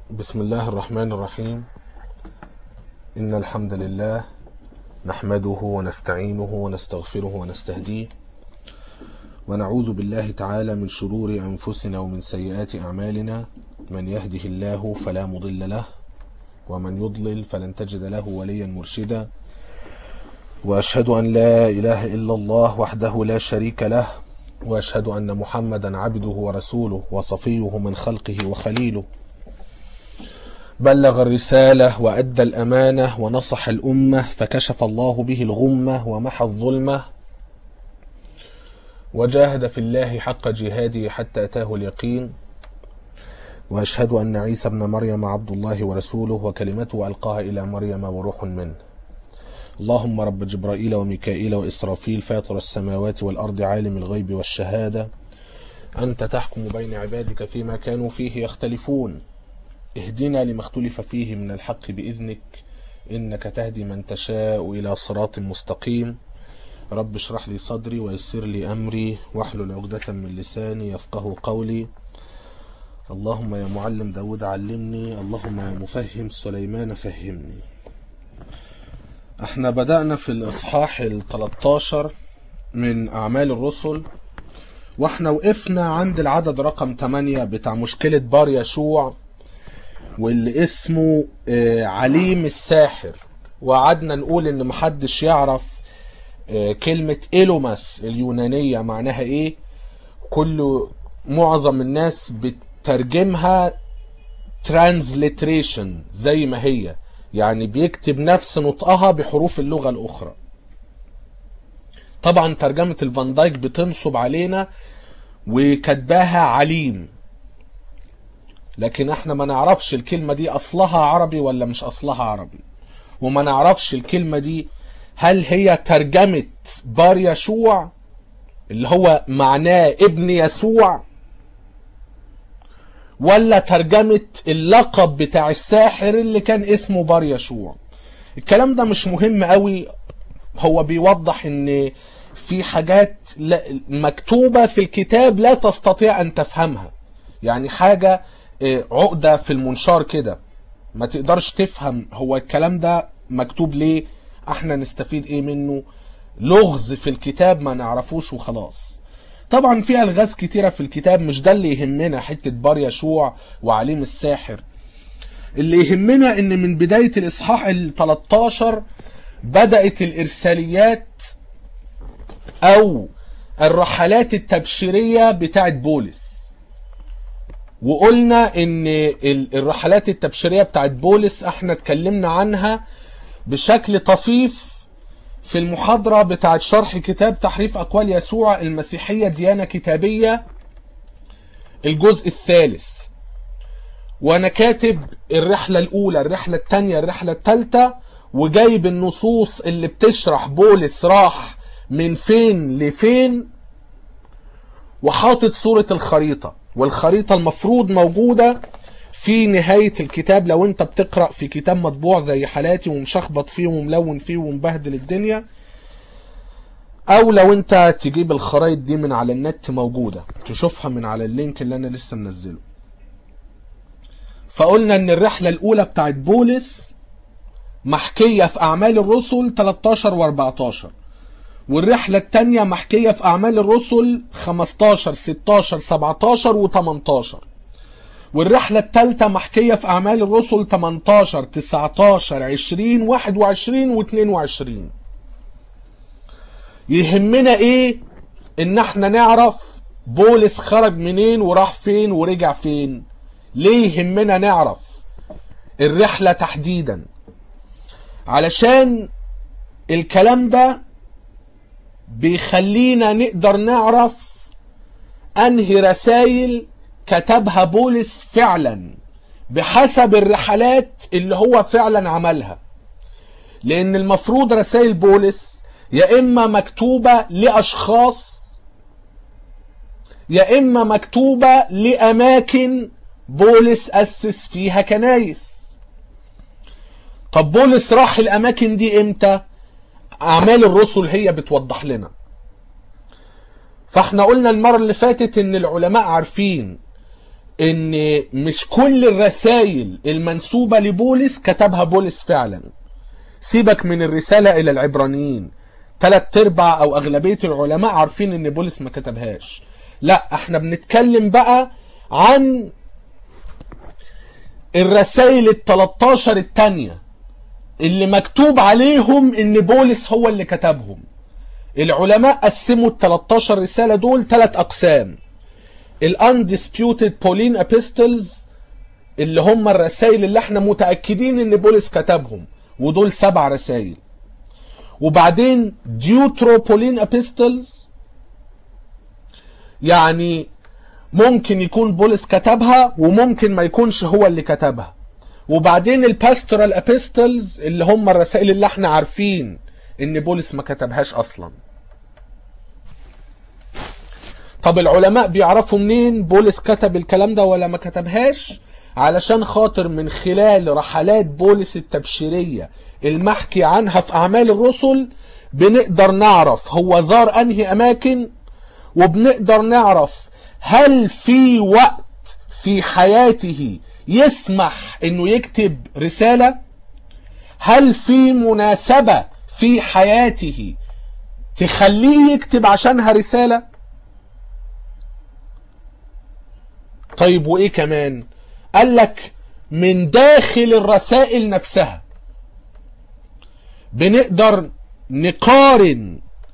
بسم الله الرحمن الرحيم إن الحمد لله نحمده ونستعينه ونستغفره ونستهديه ونعوذ بالله تعالى من شرور أنفسنا ومن سيئات أعمالنا من يهده الله فلا مضل له ومن يضلل فلن تجد له وليا مرشدا وأشهد أن لا إله إلا الله وحده لا شريك له وأشهد أن محمدا عبده ورسوله وصفيه من خلقه وخليله بلغ الرسالة وأدى الأمانة ونصح الأمة فكشف الله به الغمة ومحى الظلمة وجاهد في الله حق جهاده حتى أتاه اليقين وأشهد أن عيسى ابن مريم عبد الله ورسوله وكلمته ألقاها إلى مريم وروح منه اللهم رب جبرائيل وميكائيل وإسرافيل فاطر السماوات والأرض عالم الغيب والشهادة أنت تحكم بين عبادك فيما كانوا فيه يختلفون اهدنا لما اختلف فيه من الحق بإذنك إنك تهدي من تشاء إلى صراط مستقيم رب اشرح لي صدري ويسر لي أمري واحلل عقدة من لساني يفقه قولي اللهم يا معلم داود علمني اللهم يا مفهم سليمان فهمني احنا بدأنا في الإصحاح ال 13 من أعمال الرسل واحنا وقفنا عند العدد رقم 8 بتاع مشكلة بار يشوع واللي اسمه عليم الساحر وقعدنا نقول ان محدش يعرف كلمة إيلوماس اليونانية معناها ايه كل معظم الناس بترجمها ترانزليتريشن زي ما هي يعني بيكتب نفس نطقها بحروف اللغة الأخرى طبعا ترجمة الفان دايك بتنصب علينا وكتباها عليم لكن احنا ما نعرفش الكلمة دي أصلها عربي ولا مش أصلها عربي وما نعرفش الكلمة دي هل هي ترجمة بار يشوع اللي هو معناه ابن يسوع ولا ترجمة اللقب بتاع الساحر اللي كان اسمه بار يشوع الكلام ده مش مهم قوي هو بيوضح ان في حاجات مكتوبة في الكتاب لا تستطيع ان تفهمها يعني حاجة عقدة في المنشار كده ما تقدرش تفهم هو الكلام ده مكتوب ليه احنا نستفيد ايه منه لغز في الكتاب ما نعرفوش وخلاص طبعا في الغاز كتيرة في الكتاب مش ده اللي يهمنا حتة بار يشوع وعليم الساحر اللي يهمنا ان من بداية الاصحاح ال 13 بدأت الارساليات او الرحلات التبشيرية بتاعت بولس وقلنا ان الرحلات التبشيرية بتاعت بولس احنا اتكلمنا عنها بشكل طفيف في المحاضرة بتاعت شرح كتاب تحريف أقوال يسوع المسيحية ديانة كتابية الجزء الثالث وأنا كاتب الرحلة الأولى الرحلة الثانية الرحلة الثالثة وجايب النصوص اللي بتشرح بولس راح من فين لفين وحاطط صورة الخريطة والخريطة المفروض موجودة في نهاية الكتاب لو انت بتقرأ في كتاب مطبوع زي حالاتي ومشخبط فيه وملون فيه ومبهدل الدنيا او لو انت تجيب الخرايط دي من على النت موجودة تشوفها من على اللينك اللي انا لسه منزله فقلنا ان الرحلة الاولى بتاعت بولس محكية في اعمال الرسل 13 و 14 والرحلة التانية محكية في اعمال الرسل 15 16 17 و 18 والرحلة الثالثة محكية في أعمال الرسل 18 19 20 21 و 22 يهمنا إيه؟ إن احنا نعرف بولس خرج منين وراح فين ورجع فين ليه يهمنا نعرف الرحلة تحديدا علشان الكلام ده بيخلينا نقدر نعرف أنهي رسائل كتبها بولس فعلا بحسب الرحلات اللي هو فعلا عملها لان المفروض رسائل بولس يا اما مكتوبة لاشخاص يا اما مكتوبة لاماكن بولس اسس فيها كنايس طب بولس راح الاماكن دي امتى اعمال الرسل هي بتوضح لنا فاحنا قلنا المرة اللي فاتت ان العلماء عارفين ان مش كل الرسائل المنسوبة لبولس كتبها بولس فعلا سيبك من الرسالة الى العبرانيين تلات ارباع او اغلبية العلماء عارفين ان بولس ما كتبهاش لا احنا بنتكلم بقى عن الرسائل ال 13 التانية اللي مكتوب عليهم ان بولس هو اللي كتبهم العلماء قسموا ال 13 رسالة دول ثلاث اقسام ال undisputed Pauline epistles اللي هم الرسائل اللي احنا متأكدين ان بولس كتبهم ودول سبع رسائل وبعدين Deuteropauline epistles يعني ممكن يكون بولس كتبها وممكن ما يكونش هو اللي كتبها وبعدين الباستورال ابيستلز اللي هم الرسائل اللي احنا عارفين ان بولس ما كتبهاش اصلا طب العلماء بيعرفوا منين بولس كتب الكلام ده ولا ما كتبهاش علشان خاطر من خلال رحلات بولس التبشيرية المحكي عنها في أعمال الرسل بنقدر نعرف هو زار أنهي أماكن وبنقدر نعرف هل في وقت في حياته يسمح انه يكتب رسالة هل في مناسبة في حياته تخليه يكتب عشانها رسالة طيب وايه كمان قال لك من داخل الرسائل نفسها بنقدر نقارن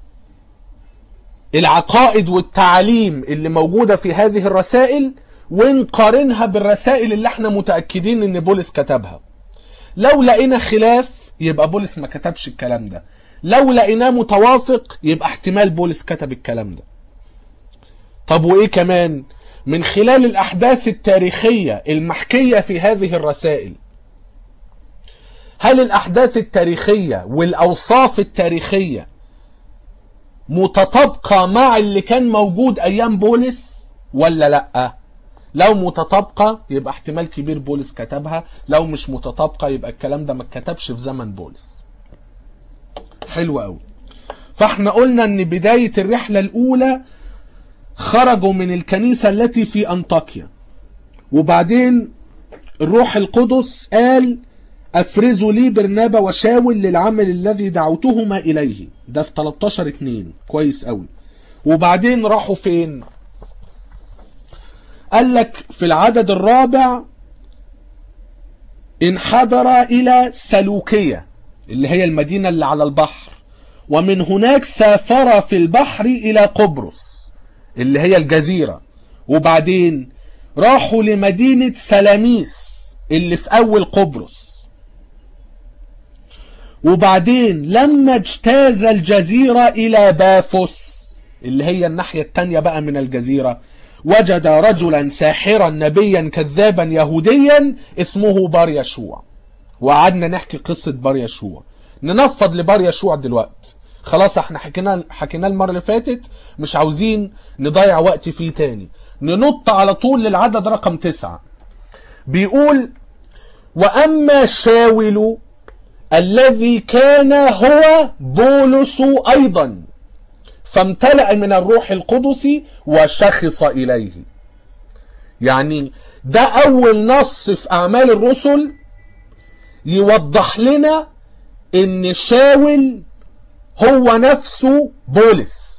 العقائد والتعاليم اللي موجودة في هذه الرسائل ونقارنها بالرسائل اللي احنا متأكدين ان بولس كتبها لو لقينا خلاف يبقى بولس ما كتبش الكلام ده لو لقيناه متوافق يبقى احتمال بولس كتب الكلام ده طب وايه كمان من خلال الاحداث التاريخية المحكية في هذه الرسائل هل الاحداث التاريخية والاوصاف التاريخية متطابقة مع اللي كان موجود ايام بولس ولا لا لو متطابقة يبقى احتمال كبير بولس كتبها لو مش متطابقة يبقى الكلام ده ما اتكتبش في زمن بولس حلو قوي فاحنا قلنا ان بداية الرحلة الاولى خرجوا من الكنيسة التي في انطاكيا وبعدين الروح القدس قال افرزوا لي برنابا وشاول للعمل الذي دعوتهما اليه ده في 13 2 كويس قوي وبعدين راحوا فين قال لك في العدد الرابع انحدر الى سلوكية اللي هي المدينة اللي على البحر ومن هناك سافر في البحر الى قبرص اللي هي الجزيرة وبعدين راحوا لمدينة سلاميس اللي في اول قبرص وبعدين لما اجتاز الجزيرة الى بافوس اللي هي الناحية التانية بقى من الجزيرة وجد رجلا ساحرا نبيا كذابا يهوديا اسمه بار يشوع وقعدنا نحكي قصة بار يشوع ننفض لبار يشوع دلوقتي خلاص احنا حكينا حكينا المرة اللي فاتت مش عاوزين نضيع وقت فيه تاني ننط على طول للعدد رقم تسعة بيقول وأما شاول الذي كان هو بولس أيضا فامتلأ من الروح القدس وشخص إليه يعني ده أول نص في أعمال الرسل يوضح لنا إن شاول هو نفسه بولس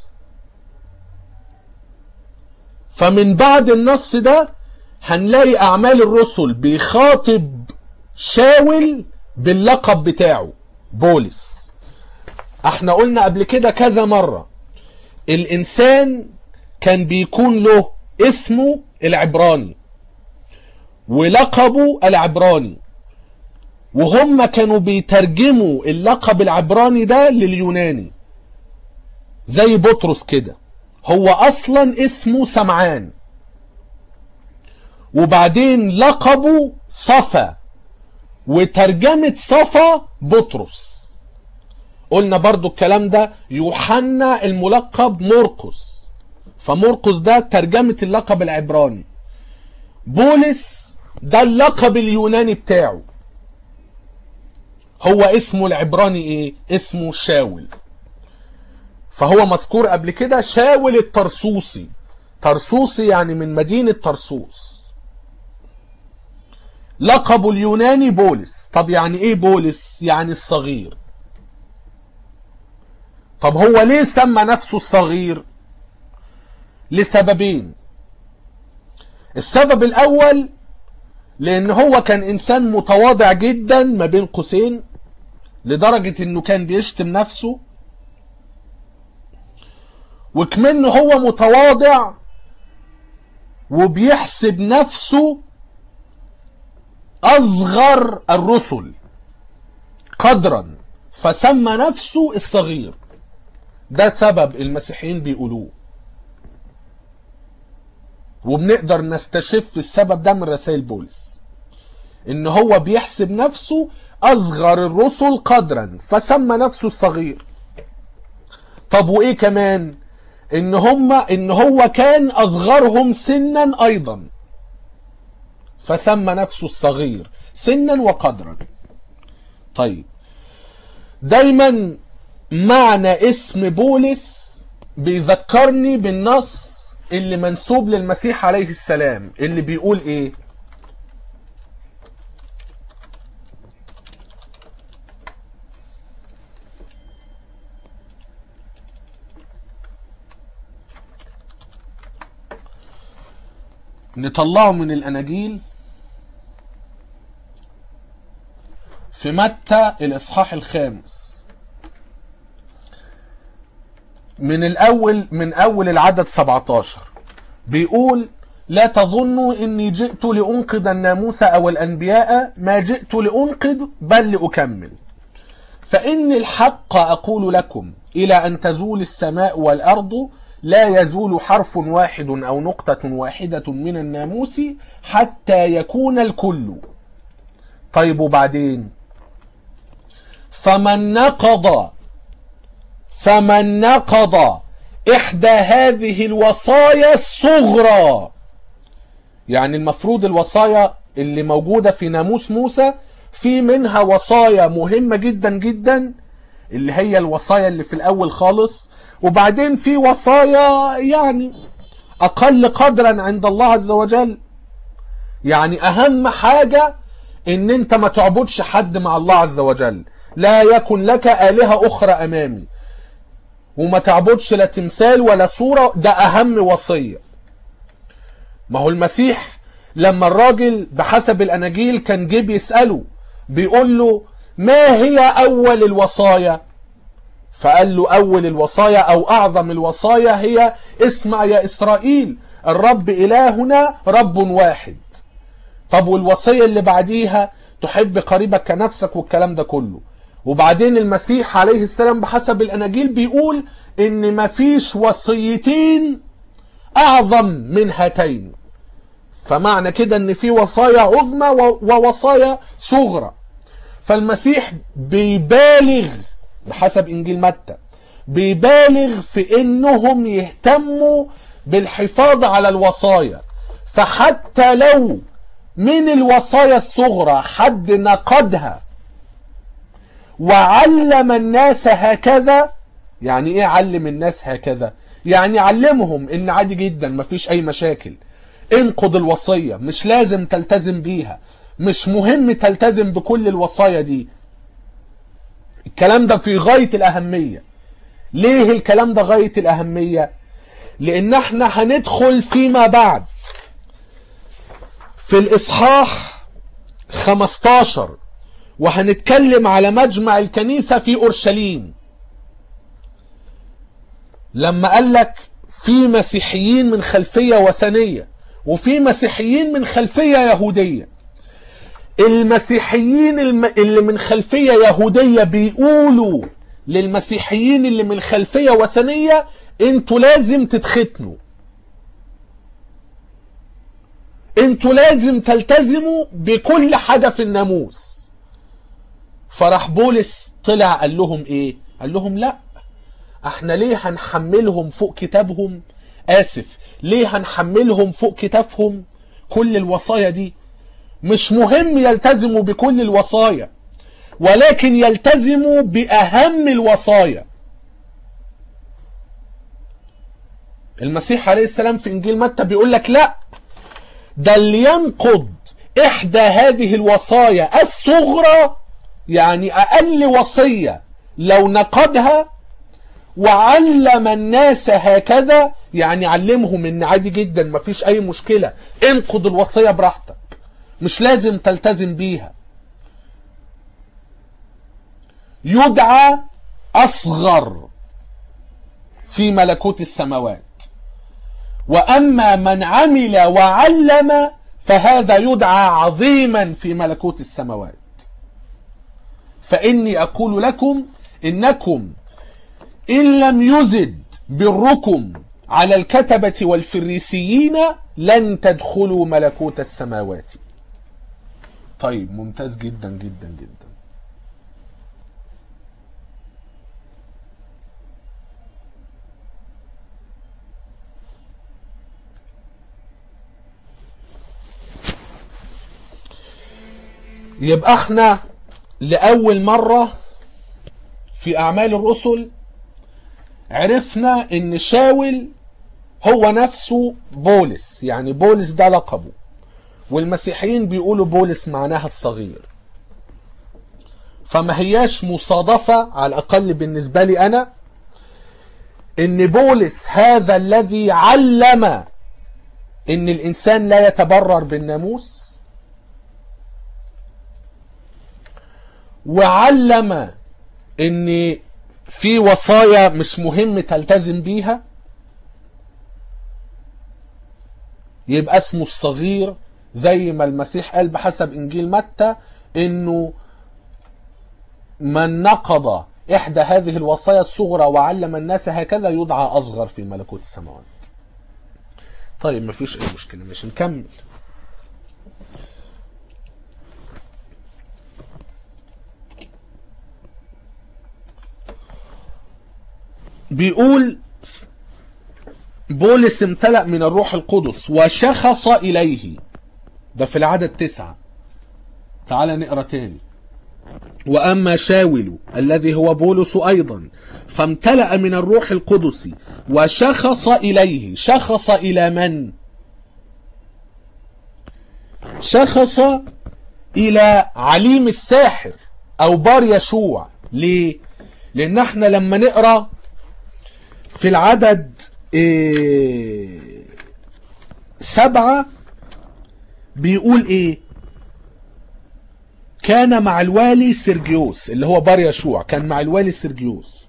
فمن بعد النص ده هنلاقي أعمال الرسل بيخاطب شاول باللقب بتاعه بولس احنا قلنا قبل كده كذا مرة الانسان كان بيكون له اسمه العبراني ولقبه العبراني وهم كانوا بيترجموا اللقب العبراني ده لليوناني زي بطرس كده هو اصلا اسمه سمعان وبعدين لقبه صفا وترجمة صفا بطرس قلنا برضو الكلام ده يوحنا الملقب مرقس فمرقس ده ترجمة اللقب العبراني بولس ده اللقب اليوناني بتاعه هو اسمه العبراني ايه اسمه شاول فهو مذكور قبل كده شاول الترسوسي ترسوسي يعني من مدينة ترسوس لقبه اليوناني بولس طب يعني ايه بولس يعني الصغير طب هو ليه سمى نفسه الصغير لسببين السبب الاول لان هو كان انسان متواضع جدا ما بين قوسين لدرجة انه كان بيشتم نفسه وكمان هو متواضع وبيحسب نفسه اصغر الرسل قدرا فسمى نفسه الصغير ده سبب المسيحيين بيقولوه وبنقدر نستشف السبب ده من رسائل بولس ان هو بيحسب نفسه اصغر الرسل قدرا فسمى نفسه الصغير طب وايه كمان ان هم ان هو كان اصغرهم سنا ايضا فسمى نفسه الصغير سنا وقدرا طيب دايما معنى اسم بولس بيذكرني بالنص اللي منسوب للمسيح عليه السلام اللي بيقول ايه نطلعه من الاناجيل في متى الاصحاح الخامس من الاول من اول العدد 17 بيقول لا تظنوا اني جئت لانقذ الناموس او الانبياء ما جئت لانقذ بل لاكمل فان الحق اقول لكم الى ان تزول السماء والارض لا يزول حرف واحد او نقطه واحده من الناموس حتى يكون الكل طيب وبعدين فمن نقض فمن نقض احدى هذه الوصايا الصغرى يعني المفروض الوصايا اللي موجودة في ناموس موسى في منها وصايا مهمة جدا جدا اللي هي الوصايا اللي في الاول خالص وبعدين في وصايا يعني اقل قدرا عند الله عز وجل يعني اهم حاجة ان انت ما تعبدش حد مع الله عز وجل لا يكن لك آلهة أخرى أمامي وما تعبدش لا تمثال ولا صورة ده أهم وصية ما هو المسيح لما الراجل بحسب الأناجيل كان جه بيسأله بيقول له ما هي أول الوصايا فقال له أول الوصايا أو أعظم الوصايا هي اسمع يا إسرائيل الرب إلهنا رب واحد طب والوصية اللي بعديها تحب قريبك كنفسك والكلام ده كله وبعدين المسيح عليه السلام بحسب الاناجيل بيقول ان مفيش وصيتين اعظم من هاتين فمعنى كده ان في وصايا عظمى ووصايا صغرى فالمسيح بيبالغ بحسب انجيل متى بيبالغ في انهم يهتموا بالحفاظ على الوصايا فحتى لو من الوصايا الصغرى حد نقضها وعلم الناس هكذا يعني ايه علم الناس هكذا يعني علمهم ان عادي جدا مفيش اي مشاكل انقض الوصية مش لازم تلتزم بيها مش مهم تلتزم بكل الوصايا دي الكلام ده في غاية الاهمية ليه الكلام ده غاية الاهمية لان احنا هندخل فيما بعد في الاصحاح 15 وهنتكلم على مجمع الكنيسة في أورشليم لما قال لك في مسيحيين من خلفية وثنية وفي مسيحيين من خلفية يهودية المسيحيين اللي من خلفية يهودية بيقولوا للمسيحيين اللي من خلفية وثنية انتوا لازم تتختنوا انتوا لازم تلتزموا بكل حاجة في الناموس فراح بولس طلع قال لهم ايه قال لهم لا احنا ليه هنحملهم فوق كتابهم اسف ليه هنحملهم فوق كتافهم كل الوصايا دي مش مهم يلتزموا بكل الوصايا ولكن يلتزموا باهم الوصايا المسيح عليه السلام في انجيل متى بيقول لك لا ده اللي ينقض إحدى هذه الوصايا الصغرى يعني أقل وصية لو نقضها وعلم الناس هكذا يعني علمهم ان عادي جدا مفيش اي مشكلة انقض الوصية براحتك مش لازم تلتزم بيها يدعى اصغر في ملكوت السماوات واما من عمل وعلم فهذا يدعى عظيما في ملكوت السماوات فاني اقول لكم انكم إن لم يزد بركم على الكتبة والفريسيين لن تدخلوا ملكوت السماوات طيب ممتاز جدا جدا جدا يبقى احنا لأول مرة في أعمال الرسل عرفنا ان شاول هو نفسه بولس يعني بولس ده لقبه والمسيحيين بيقولوا بولس معناها الصغير فما هياش مصادفة على الأقل بالنسبة لي أنا إن بولس هذا الذي علم إن الإنسان لا يتبرر بالناموس وعلم إن في وصايا مش مهم تلتزم بيها يبقى اسمه الصغير زي ما المسيح قال بحسب انجيل متى انه من نقض احدى هذه الوصايا الصغرى وعلم الناس هكذا يدعى اصغر في ملكوت السماوات طيب مفيش اي مشكله مش نكمل بيقول بولس امتلأ من الروح القدس وشخص إليه ده في العدد تسعة تعال نقرأ تاني وأما شاول الذي هو بولس أيضا فامتلأ من الروح القدس وشخص إليه شخص إلى من شخص إلى عليم الساحر أو بار يشوع ليه لأن احنا لما نقرأ في العدد إيه سبعة بيقول ايه كان مع الوالي سيرجيوس اللي هو بار يشوع كان مع الوالي سيرجيوس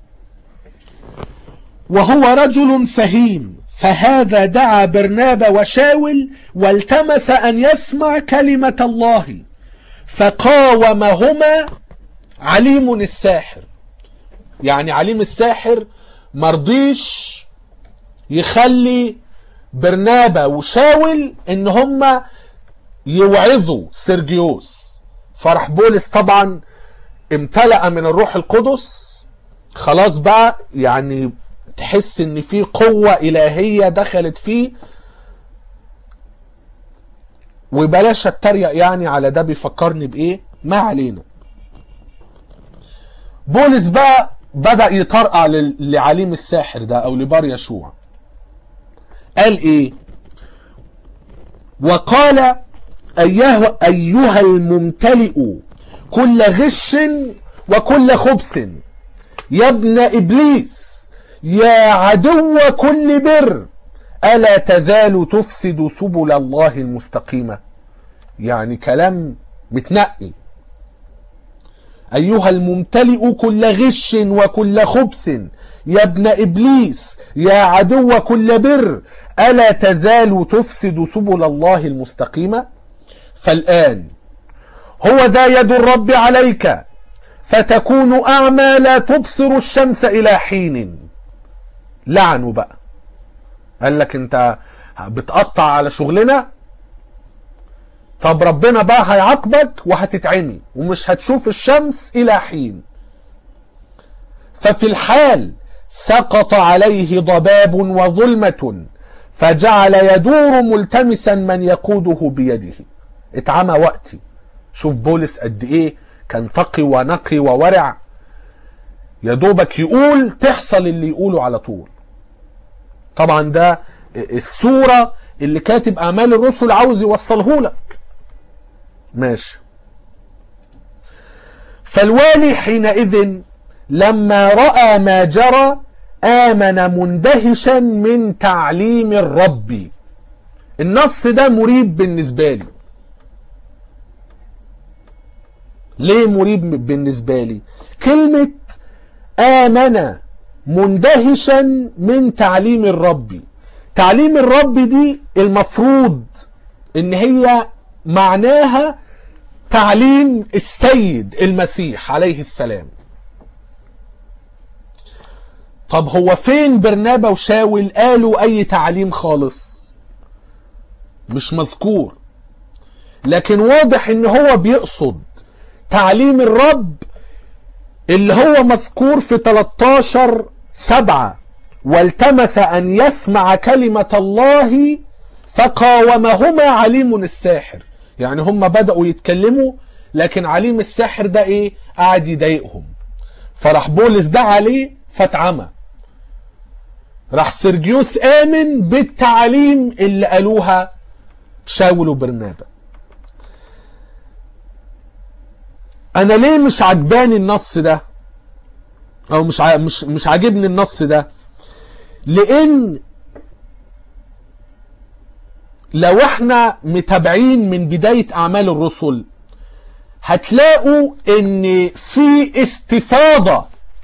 وهو رجل فهيم فهذا دعا برنابا وشاول والتمس ان يسمع كلمة الله فقاومهما عليم الساحر يعني عليم الساحر مرضيش يخلي برنابا وشاول ان هم يوعظوا سيرجيوس فرح بولس طبعا امتلأ من الروح القدس خلاص بقى يعني تحس ان في قوة الهية دخلت فيه وبلاش اتريق يعني على ده بيفكرني بايه ما علينا بولس بقى بدأ يطرقع لعليم الساحر ده او لبار يشوع قال ايه وقال أيها, أيها الممتلئ كل غش وكل خبث يا ابن إبليس يا عدو كل بر ألا تزال تفسد سبل الله المستقيمة يعني كلام متنقي أيها الممتلئ كل غش وكل خبث يا ابن إبليس يا عدو كل بر ألا تزال تفسد سبل الله المستقيمة فالآن هو ذا يد الرب عليك فتكون أعمى لا تبصر الشمس إلى حين لعنوا بقى قال لك انت بتقطع على شغلنا طب ربنا بقى هيعاقبك وهتتعمي ومش هتشوف الشمس إلى حين ففي الحال سقط عليه ضباب وظلمة فجعل يدور ملتمسا من يقوده بيده اتعمى وقتي شوف بولس قد ايه كان تقي ونقي وورع يا دوبك يقول تحصل اللي يقوله على طول طبعا ده الصورة اللي كاتب اعمال الرسل عاوز يوصله لك ماشي فالوالي حينئذ لما رأى ما جرى آمن مندهشا من تعليم الرب النص ده مريب بالنسبة لي ليه مريب بالنسبة لي كلمة آمن مندهشا من تعليم الرب تعليم الرب دي المفروض ان هي معناها تعليم السيد المسيح عليه السلام طب هو فين برنابا وشاول قالوا اي تعليم خالص مش مذكور لكن واضح ان هو بيقصد تعليم الرب اللي هو مذكور في 13 سبعة والتمس أن يسمع كلمة الله فقاومهما عليم الساحر يعني هم بدأوا يتكلموا لكن عليم الساحر ده ايه قاعد يضايقهم فراح بولس ده عليه فاتعمى راح سيرجيوس آمن بالتعليم اللي قالوها شاول وبرنابا انا ليه مش عجباني النص ده او مش ع... مش مش عاجبني النص ده لان لو احنا متابعين من بداية اعمال الرسل هتلاقوا ان في استفاضة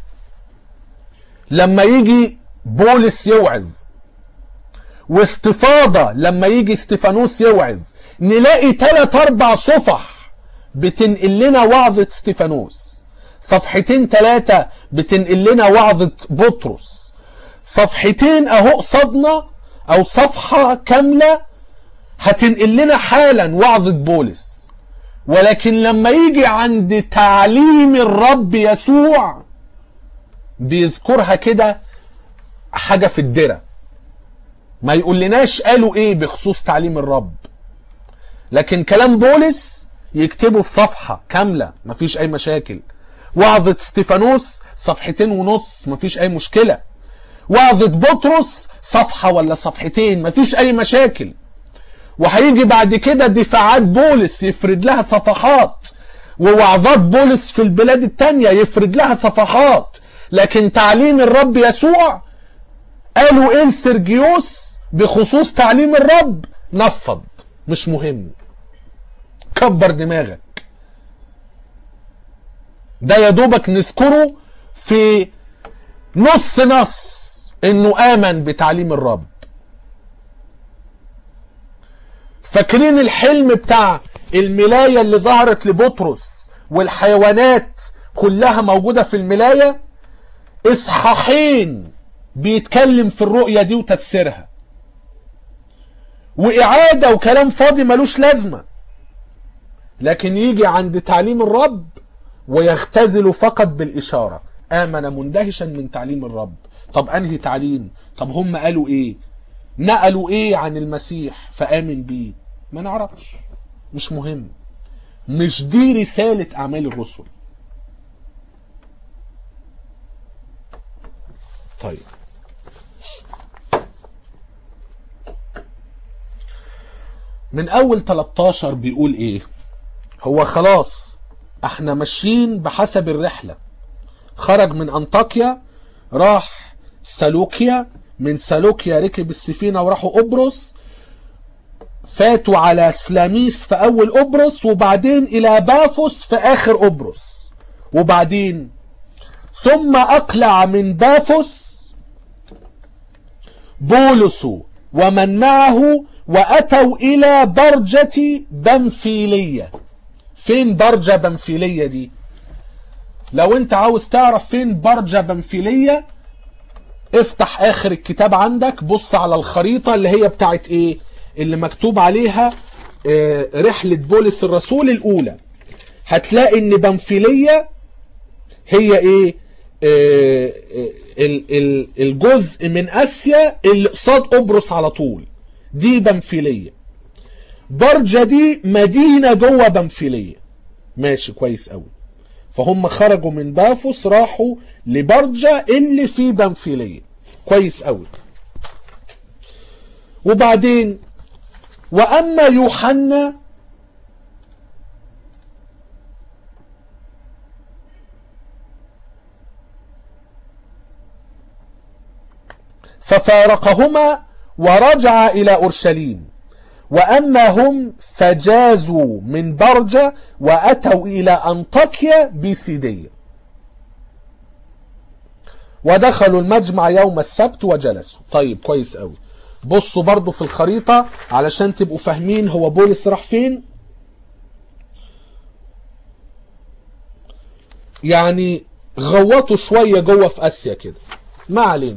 لما يجي بولس يوعظ واستفاضة لما يجي استفانوس يوعظ نلاقي ثلاث اربع صفح بتنقل لنا وعظة استفانوس صفحتين ثلاثة بتنقل لنا وعظة بطرس صفحتين اهو قصادنا او صفحة كاملة هتنقل لنا حالا وعظة بولس ولكن لما يجي عند تعليم الرب يسوع بيذكرها كده حاجة في الدرة ما يقول لناش قالوا ايه بخصوص تعليم الرب لكن كلام بولس يكتبه في صفحة كاملة مفيش اي مشاكل وعظة ستيفانوس صفحتين ونص مفيش اي مشكلة وعظة بطرس صفحة ولا صفحتين مفيش اي مشاكل وهيجي بعد كده دفاعات بولس يفرد لها صفحات ووعظات بولس في البلاد التانية يفرد لها صفحات لكن تعليم الرب يسوع قالوا ايه لسرجيوس بخصوص تعليم الرب نفض مش مهم كبر دماغك ده يا دوبك نذكره في نص نص انه امن بتعليم الرب فاكرين الحلم بتاع الملاية اللي ظهرت لبطرس والحيوانات كلها موجودة في الملاية اصحاحين بيتكلم في الرؤية دي وتفسيرها وإعادة وكلام فاضي ملوش لازمة لكن يجي عند تعليم الرب ويختزل فقط بالإشارة آمن مندهشا من تعليم الرب طب أنهي تعليم طب هم قالوا إيه نقلوا إيه عن المسيح فآمن بيه ما نعرفش مش مهم مش دي رسالة أعمال الرسل طيب من اول 13 بيقول ايه هو خلاص احنا ماشيين بحسب الرحلة خرج من انطاكيا راح سالوكيا من سالوكيا ركب السفينة وراحوا قبرص فاتوا على سلاميس في اول قبرص وبعدين الى بافوس في اخر قبرص وبعدين ثم اقلع من بافوس بولس ومن معه واتوا الى برجة بنفيلية فين برجة بنفيلية دي لو انت عاوز تعرف فين برجة بنفيلية افتح اخر الكتاب عندك بص على الخريطة اللي هي بتاعت ايه اللي مكتوب عليها اه رحلة بولس الرسول الاولى هتلاقي ان بنفيلية هي ايه اه اه الجزء من اسيا اللي قصاد قبرص على طول دي بنفيلية برجة دي مدينة جوه بنفيلية ماشي كويس قوي فهم خرجوا من بافوس راحوا لبرجة اللي في بنفيلية كويس قوي وبعدين واما يوحنا ففارقهما ورجع إلى أورشليم وأما هم فجازوا من برجة وأتوا إلى أنطاكيا بسيدية ودخلوا المجمع يوم السبت وجلسوا طيب كويس قوي بصوا برضو في الخريطة علشان تبقوا فاهمين هو بولس راح فين يعني غوطوا شوية جوه في آسيا كده ما علينا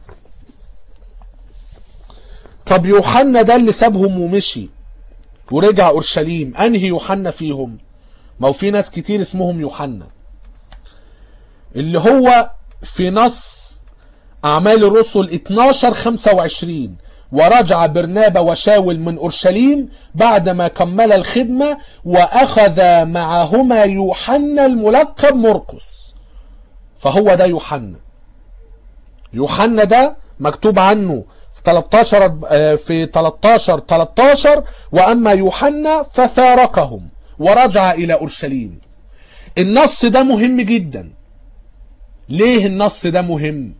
طب يوحنا ده اللي سابهم ومشي ورجع اورشليم انهي يوحنا فيهم ما هو في ناس كتير اسمهم يوحنا اللي هو في نص اعمال الرسل 12 25 ورجع برنابا وشاول من اورشليم بعدما كمل الخدمه واخذ معهما يوحنا الملقب مرقس فهو ده يوحنا يوحنا ده مكتوب عنه في 13 في 13 13 واما يوحنا ففارقهم ورجع الى اورشليم النص ده مهم جدا ليه النص ده مهم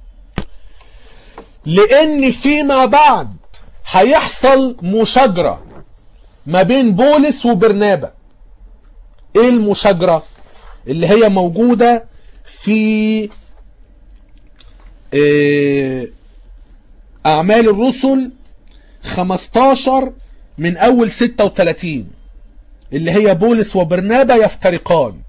لان فيما بعد هيحصل مشاجره ما بين بولس وبرنابا ايه المشاجره اللي هي موجوده في إيه أعمال الرسل 15 من أول 36 اللي هي بولس وبرنابا يفترقان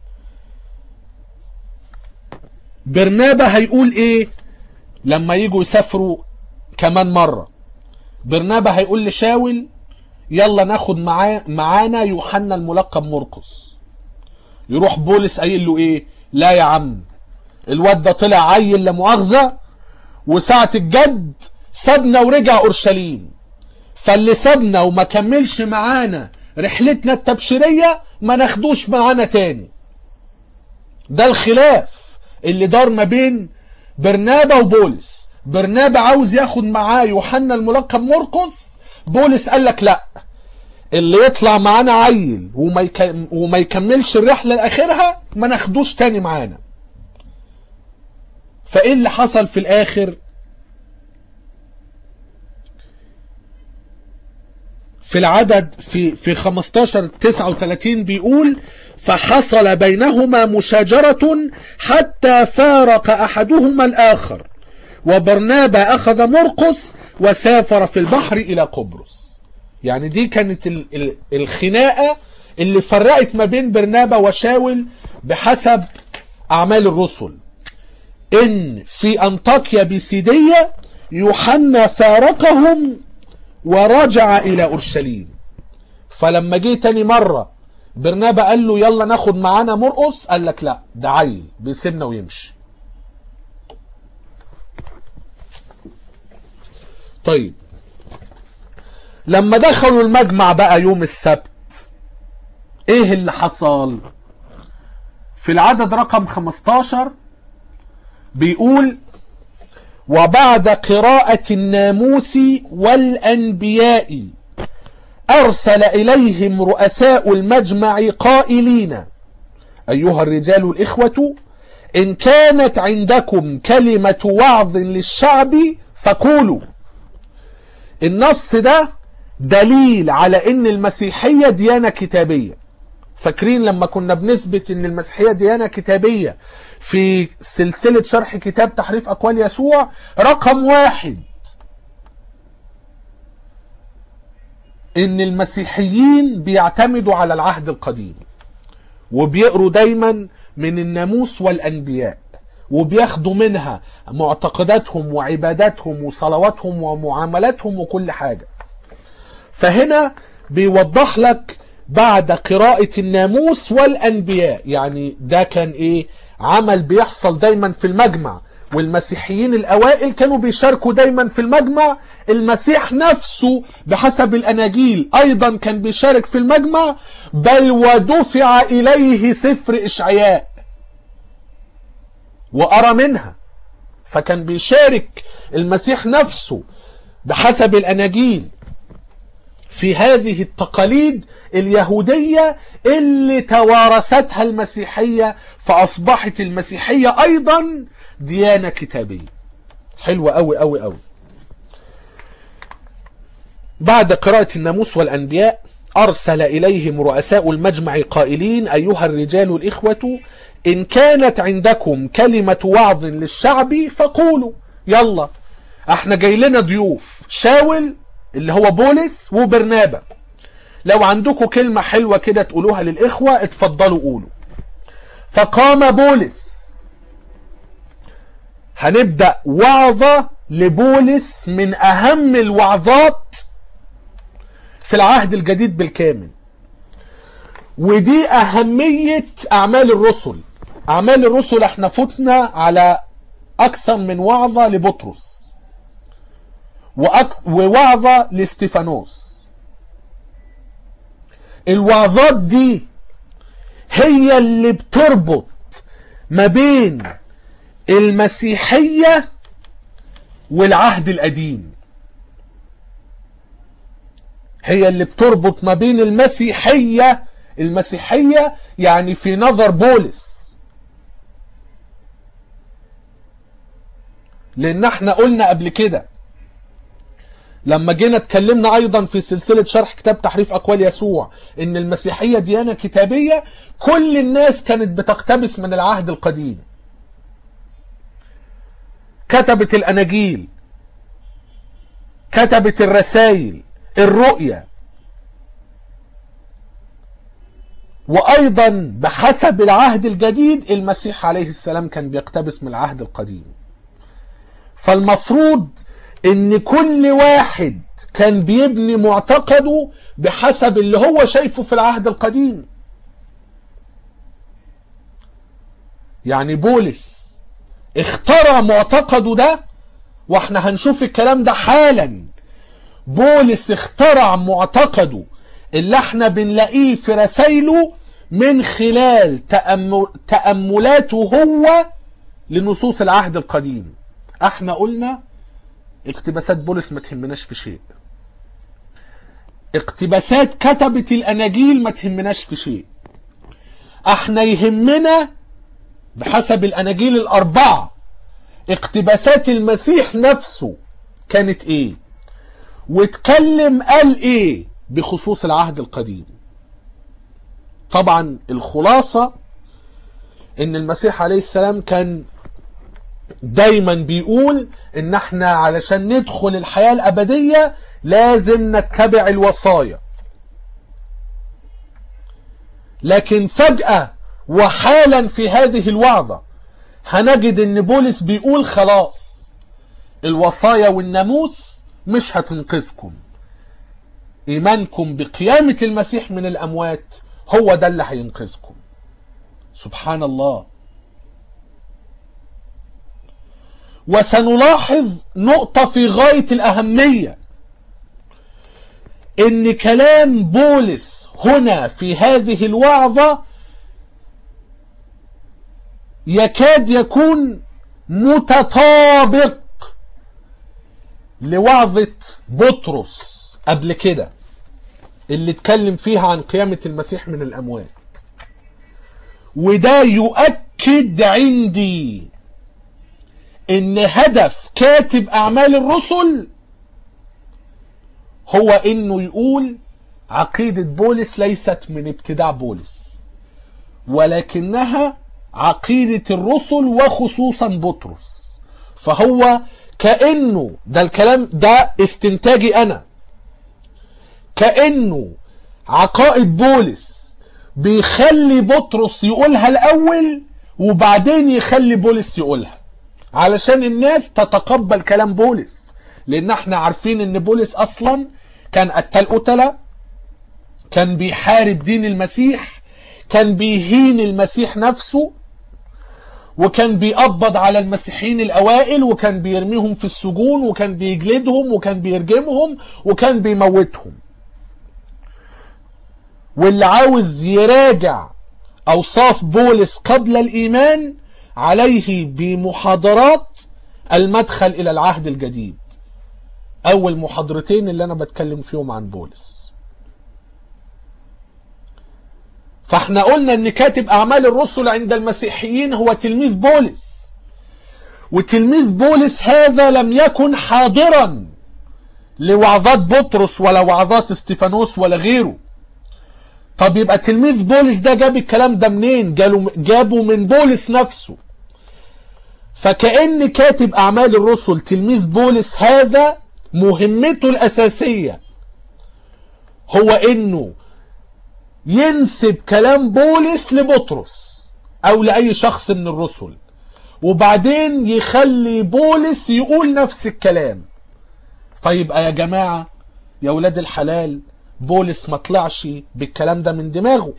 برنابا هيقول إيه لما يجوا يسافروا كمان مرة برنابا هيقول لشاول يلا ناخد معاه معانا يوحنا الملقب مرقس يروح بولس قايل له ايه لا يا عم الواد ده طلع عيل لا مؤاخذه وساعة الجد سابنا ورجع اورشليم فاللي سابنا وما كملش معانا رحلتنا التبشيرية ما ناخدوش معانا تاني ده الخلاف اللي دار ما بين برنابا وبولس برنابا عاوز ياخد معاه يوحنا الملقب مرقس بولس قال لك لا اللي يطلع معانا عيل وما, يك... وما يكملش الرحلة لآخرها ما ناخدوش تاني معانا فايه اللي حصل في الاخر في العدد في في 15 39 بيقول فحصل بينهما مشاجرة حتى فارق احدهما الاخر وبرنابا اخذ مرقس وسافر في البحر الى قبرص يعني دي كانت ال ال الخناقة اللي فرقت ما بين برنابا وشاول بحسب اعمال الرسل ان في انطاكيا بيسيدية يوحنا فارقهم ورجع الى اورشليم فلما جه تاني مرة برنابا قال له يلا ناخد معانا مرقس قال لك لا ده عيل بيسيبنا ويمشي طيب لما دخلوا المجمع بقى يوم السبت ايه اللي حصل في العدد رقم 15 بيقول وبعد قراءة الناموس والأنبياء أرسل إليهم رؤساء المجمع قائلين أيها الرجال الإخوة إن كانت عندكم كلمة وعظ للشعب فقولوا النص ده دليل على ان المسيحية ديانة كتابية فاكرين لما كنا بنثبت ان المسيحية ديانة كتابية في سلسلة شرح كتاب تحريف اقوال يسوع رقم واحد ان المسيحيين بيعتمدوا على العهد القديم وبيقروا دايما من الناموس والانبياء وبياخدوا منها معتقداتهم وعباداتهم وصلواتهم ومعاملاتهم وكل حاجة فهنا بيوضح لك بعد قراءة الناموس والأنبياء يعني ده كان إيه عمل بيحصل دايما في المجمع والمسيحيين الأوائل كانوا بيشاركوا دايما في المجمع المسيح نفسه بحسب الأناجيل أيضا كان بيشارك في المجمع بل ودفع إليه سفر إشعياء وأرى منها فكان بيشارك المسيح نفسه بحسب الأناجيل في هذه التقاليد اليهودية اللي توارثتها المسيحية فأصبحت المسيحية أيضا ديانة كتابية حلوة أوي أوي أوي بعد قراءة الناموس والأنبياء أرسل إليهم رؤساء المجمع قائلين أيها الرجال الإخوة إن كانت عندكم كلمة وعظ للشعب فقولوا يلا احنا جاي لنا ضيوف شاول اللي هو بولس وبرنابا لو عندكم كلمة حلوة كده تقولوها للإخوة اتفضلوا قولوا فقام بولس هنبدأ وعظة لبولس من أهم الوعظات في العهد الجديد بالكامل ودي أهمية أعمال الرسل أعمال الرسل احنا فتنا على أكثر من وعظة لبطرس وأك... ووعظة لاستيفانوس الوعظات دي هي اللي بتربط ما بين المسيحية والعهد القديم هي اللي بتربط ما بين المسيحية المسيحية يعني في نظر بولس لان احنا قلنا قبل كده لما جينا اتكلمنا ايضا في سلسلة شرح كتاب تحريف اقوال يسوع ان المسيحية ديانة كتابية كل الناس كانت بتقتبس من العهد القديم كتبت الاناجيل كتبت الرسائل الرؤية وايضا بحسب العهد الجديد المسيح عليه السلام كان بيقتبس من العهد القديم فالمفروض ان كل واحد كان بيبني معتقده بحسب اللي هو شايفه في العهد القديم يعني بولس اخترع معتقده ده واحنا هنشوف الكلام ده حالا بولس اخترع معتقده اللي احنا بنلاقيه في رسائله من خلال تأمل تأملاته هو لنصوص العهد القديم احنا قلنا اقتباسات بولس ما تهمناش في شيء اقتباسات كتبة الاناجيل ما تهمناش في شيء احنا يهمنا بحسب الاناجيل الاربعة اقتباسات المسيح نفسه كانت ايه واتكلم قال ايه بخصوص العهد القديم طبعا الخلاصة ان المسيح عليه السلام كان دايما بيقول ان احنا علشان ندخل الحياة الابدية لازم نتبع الوصايا لكن فجأة وحالا في هذه الوعظة هنجد ان بولس بيقول خلاص الوصايا والناموس مش هتنقذكم ايمانكم بقيامة المسيح من الاموات هو ده اللي هينقذكم سبحان الله وسنلاحظ نقطة في غاية الأهمية إن كلام بولس هنا في هذه الوعظة يكاد يكون متطابق لوعظة بطرس قبل كده اللي اتكلم فيها عن قيامة المسيح من الأموات وده يؤكد عندي ان هدف كاتب اعمال الرسل هو انه يقول عقيدة بولس ليست من ابتداع بولس ولكنها عقيدة الرسل وخصوصا بطرس فهو كأنه ده الكلام ده استنتاجي انا كأنه عقائد بولس بيخلي بطرس يقولها الاول وبعدين يخلي بولس يقولها علشان الناس تتقبل كلام بولس لان احنا عارفين ان بولس اصلا كان قتال قتلة كان بيحارب دين المسيح كان بيهين المسيح نفسه وكان بيقبض على المسيحيين الاوائل وكان بيرميهم في السجون وكان بيجلدهم وكان بيرجمهم وكان بيموتهم واللي عاوز يراجع اوصاف بولس قبل الايمان عليه بمحاضرات المدخل الى العهد الجديد اول محاضرتين اللي انا بتكلم فيهم عن بولس فاحنا قلنا ان كاتب اعمال الرسل عند المسيحيين هو تلميذ بولس وتلميذ بولس هذا لم يكن حاضرا لوعظات بطرس ولا وعظات استيفانوس ولا غيره طب يبقى تلميذ بولس ده جاب الكلام ده منين جاله جابه من بولس نفسه فكأن كاتب أعمال الرسل تلميذ بولس هذا مهمته الأساسية هو إنه ينسب كلام بولس لبطرس أو لأي شخص من الرسل وبعدين يخلي بولس يقول نفس الكلام فيبقى يا جماعة يا ولاد الحلال بولس ما طلعش بالكلام ده من دماغه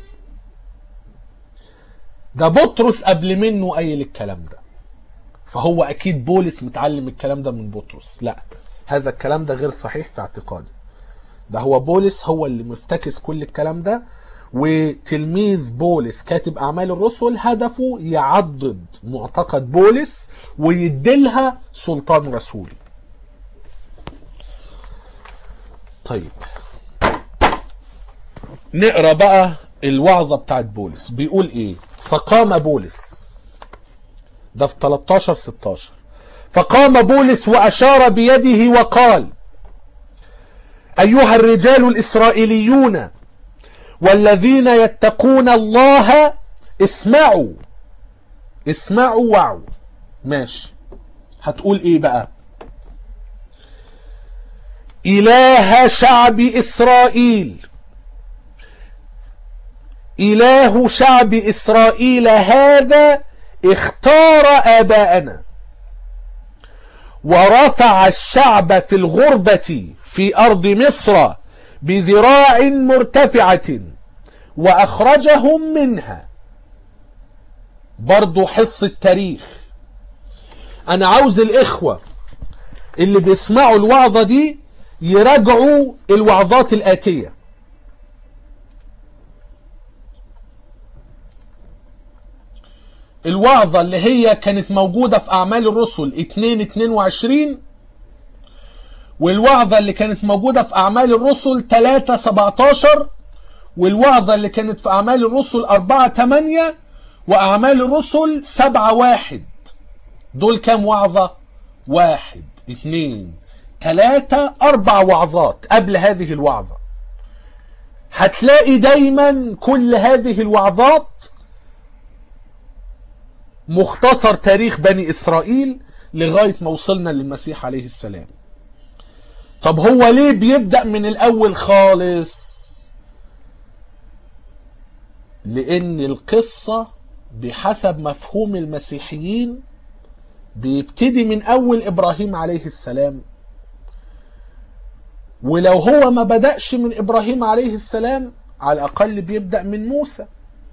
ده بطرس قبل منه قايل الكلام ده فهو اكيد بولس متعلم الكلام ده من بطرس لا هذا الكلام ده غير صحيح في اعتقادي ده هو بولس هو اللي مفتكس كل الكلام ده وتلميذ بولس كاتب اعمال الرسل هدفه يعضد معتقد بولس ويديلها سلطان رسولي طيب نقرا بقى الوعظه بتاعت بولس بيقول ايه فقام بولس ده في 13 16 فقام بولس واشار بيده وقال ايها الرجال الاسرائيليون والذين يتقون الله اسمعوا اسمعوا وعوا ماشي هتقول ايه بقى اله شعب اسرائيل اله شعب اسرائيل هذا اختار اباءنا ورفع الشعب في الغربة في ارض مصر بذراع مرتفعة واخرجهم منها برضو حص التاريخ انا عاوز الاخوة اللي بيسمعوا الوعظة دي يراجعوا الوعظات الاتية الوعظة اللي هي كانت موجودة في أعمال الرسل 2 22 والوعظة اللي كانت موجودة في أعمال الرسل 3 17 والوعظة اللي كانت في أعمال الرسل 4 8 وأعمال الرسل 7 1 دول كام وعظة؟ واحد اثنين ثلاثة أربع وعظات قبل هذه الوعظة هتلاقي دايما كل هذه الوعظات مختصر تاريخ بني إسرائيل لغاية ما وصلنا للمسيح عليه السلام طب هو ليه بيبدأ من الأول خالص لأن القصة بحسب مفهوم المسيحيين بيبتدي من أول إبراهيم عليه السلام ولو هو ما بدأش من إبراهيم عليه السلام على الأقل بيبدأ من موسى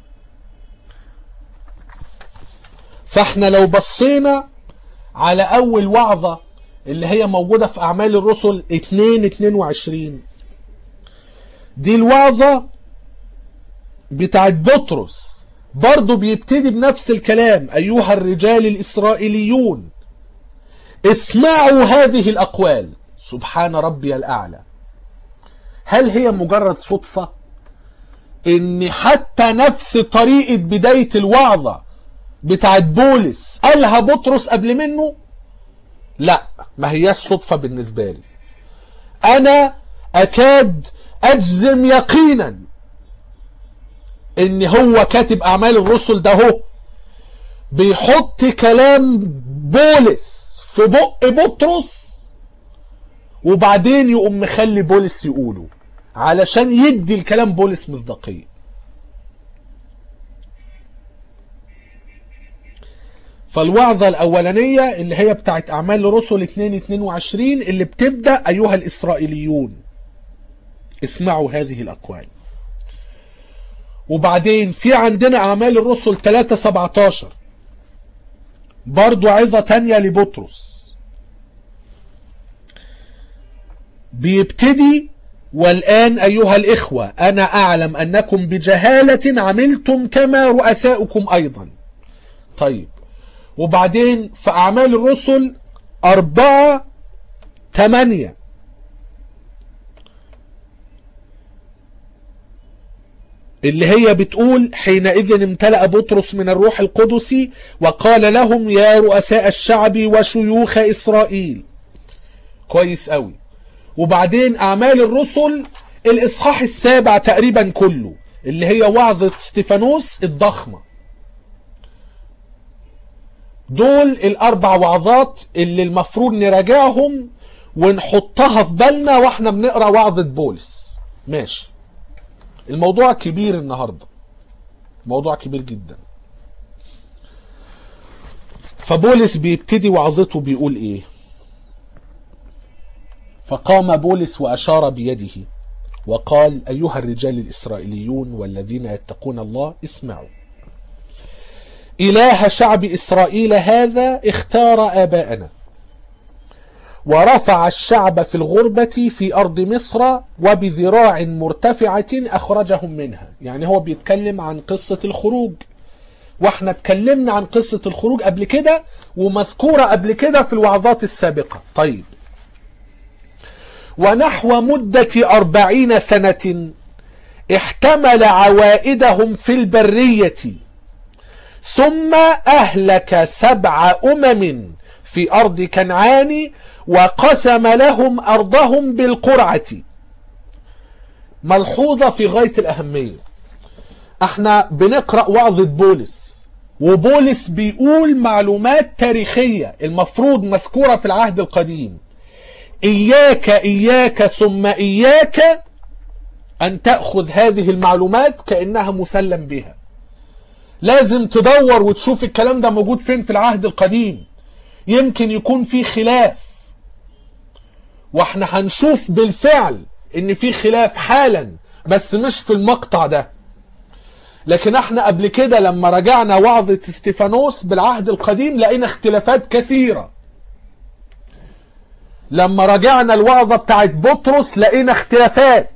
فاحنا لو بصينا على اول وعظة اللي هي موجودة في اعمال الرسل 2 22 دي الوعظة بتاعت بطرس برضو بيبتدي بنفس الكلام ايها الرجال الاسرائيليون اسمعوا هذه الاقوال سبحان ربي الاعلى هل هي مجرد صدفة ان حتى نفس طريقة بداية الوعظة بتاعت بولس قالها بطرس قبل منه لا ما هياش صدفة بالنسبة لي انا اكاد اجزم يقينا ان هو كاتب اعمال الرسل ده هو بيحط كلام بولس في بق بطرس وبعدين يقوم مخلي بولس يقوله علشان يدي الكلام بولس مصداقيه فالوعظة الأولانية اللي هي بتاعت أعمال الرسل 2 22 اللي بتبدأ أيها الإسرائيليون اسمعوا هذه الأقوال وبعدين في عندنا أعمال الرسل 3 17 برضو عظة تانية لبطرس بيبتدي والآن أيها الإخوة أنا أعلم أنكم بجهالة عملتم كما رؤساؤكم أيضا طيب وبعدين في أعمال الرسل أربعة ثمانية اللي هي بتقول حينئذ امتلأ بطرس من الروح القدس وقال لهم يا رؤساء الشعب وشيوخ إسرائيل كويس قوي وبعدين اعمال الرسل الاصحاح السابع تقريبا كله اللي هي وعظة ستيفانوس الضخمة دول الاربع وعظات اللي المفروض نراجعهم ونحطها في بالنا واحنا بنقرا وعظة بولس ماشي الموضوع كبير النهارده موضوع كبير جدا فبولس بيبتدي وعظته بيقول ايه فقام بولس واشار بيده وقال ايها الرجال الاسرائيليون والذين يتقون الله اسمعوا اله شعب اسرائيل هذا اختار اباءنا ورفع الشعب في الغربة في أرض مصر وبذراع مرتفعة أخرجهم منها يعني هو بيتكلم عن قصة الخروج واحنا اتكلمنا عن قصة الخروج قبل كده ومذكورة قبل كده في الوعظات السابقة طيب ونحو مدة أربعين سنة احتمل عوائدهم في البرية ثم أهلك سبع أمم في أرض كنعان وقسم لهم أرضهم بالقرعة ملحوظة في غاية الأهمية احنا بنقرأ وعظة بولس وبولس بيقول معلومات تاريخية المفروض مذكورة في العهد القديم إياك إياك ثم إياك أن تأخذ هذه المعلومات كأنها مسلم بها لازم تدور وتشوف الكلام ده موجود فين في العهد القديم يمكن يكون في خلاف واحنا هنشوف بالفعل ان في خلاف حالا بس مش في المقطع ده لكن احنا قبل كده لما رجعنا وعظة استيفانوس بالعهد القديم لقينا اختلافات كثيرة لما رجعنا الوعظة بتاعت بطرس لقينا اختلافات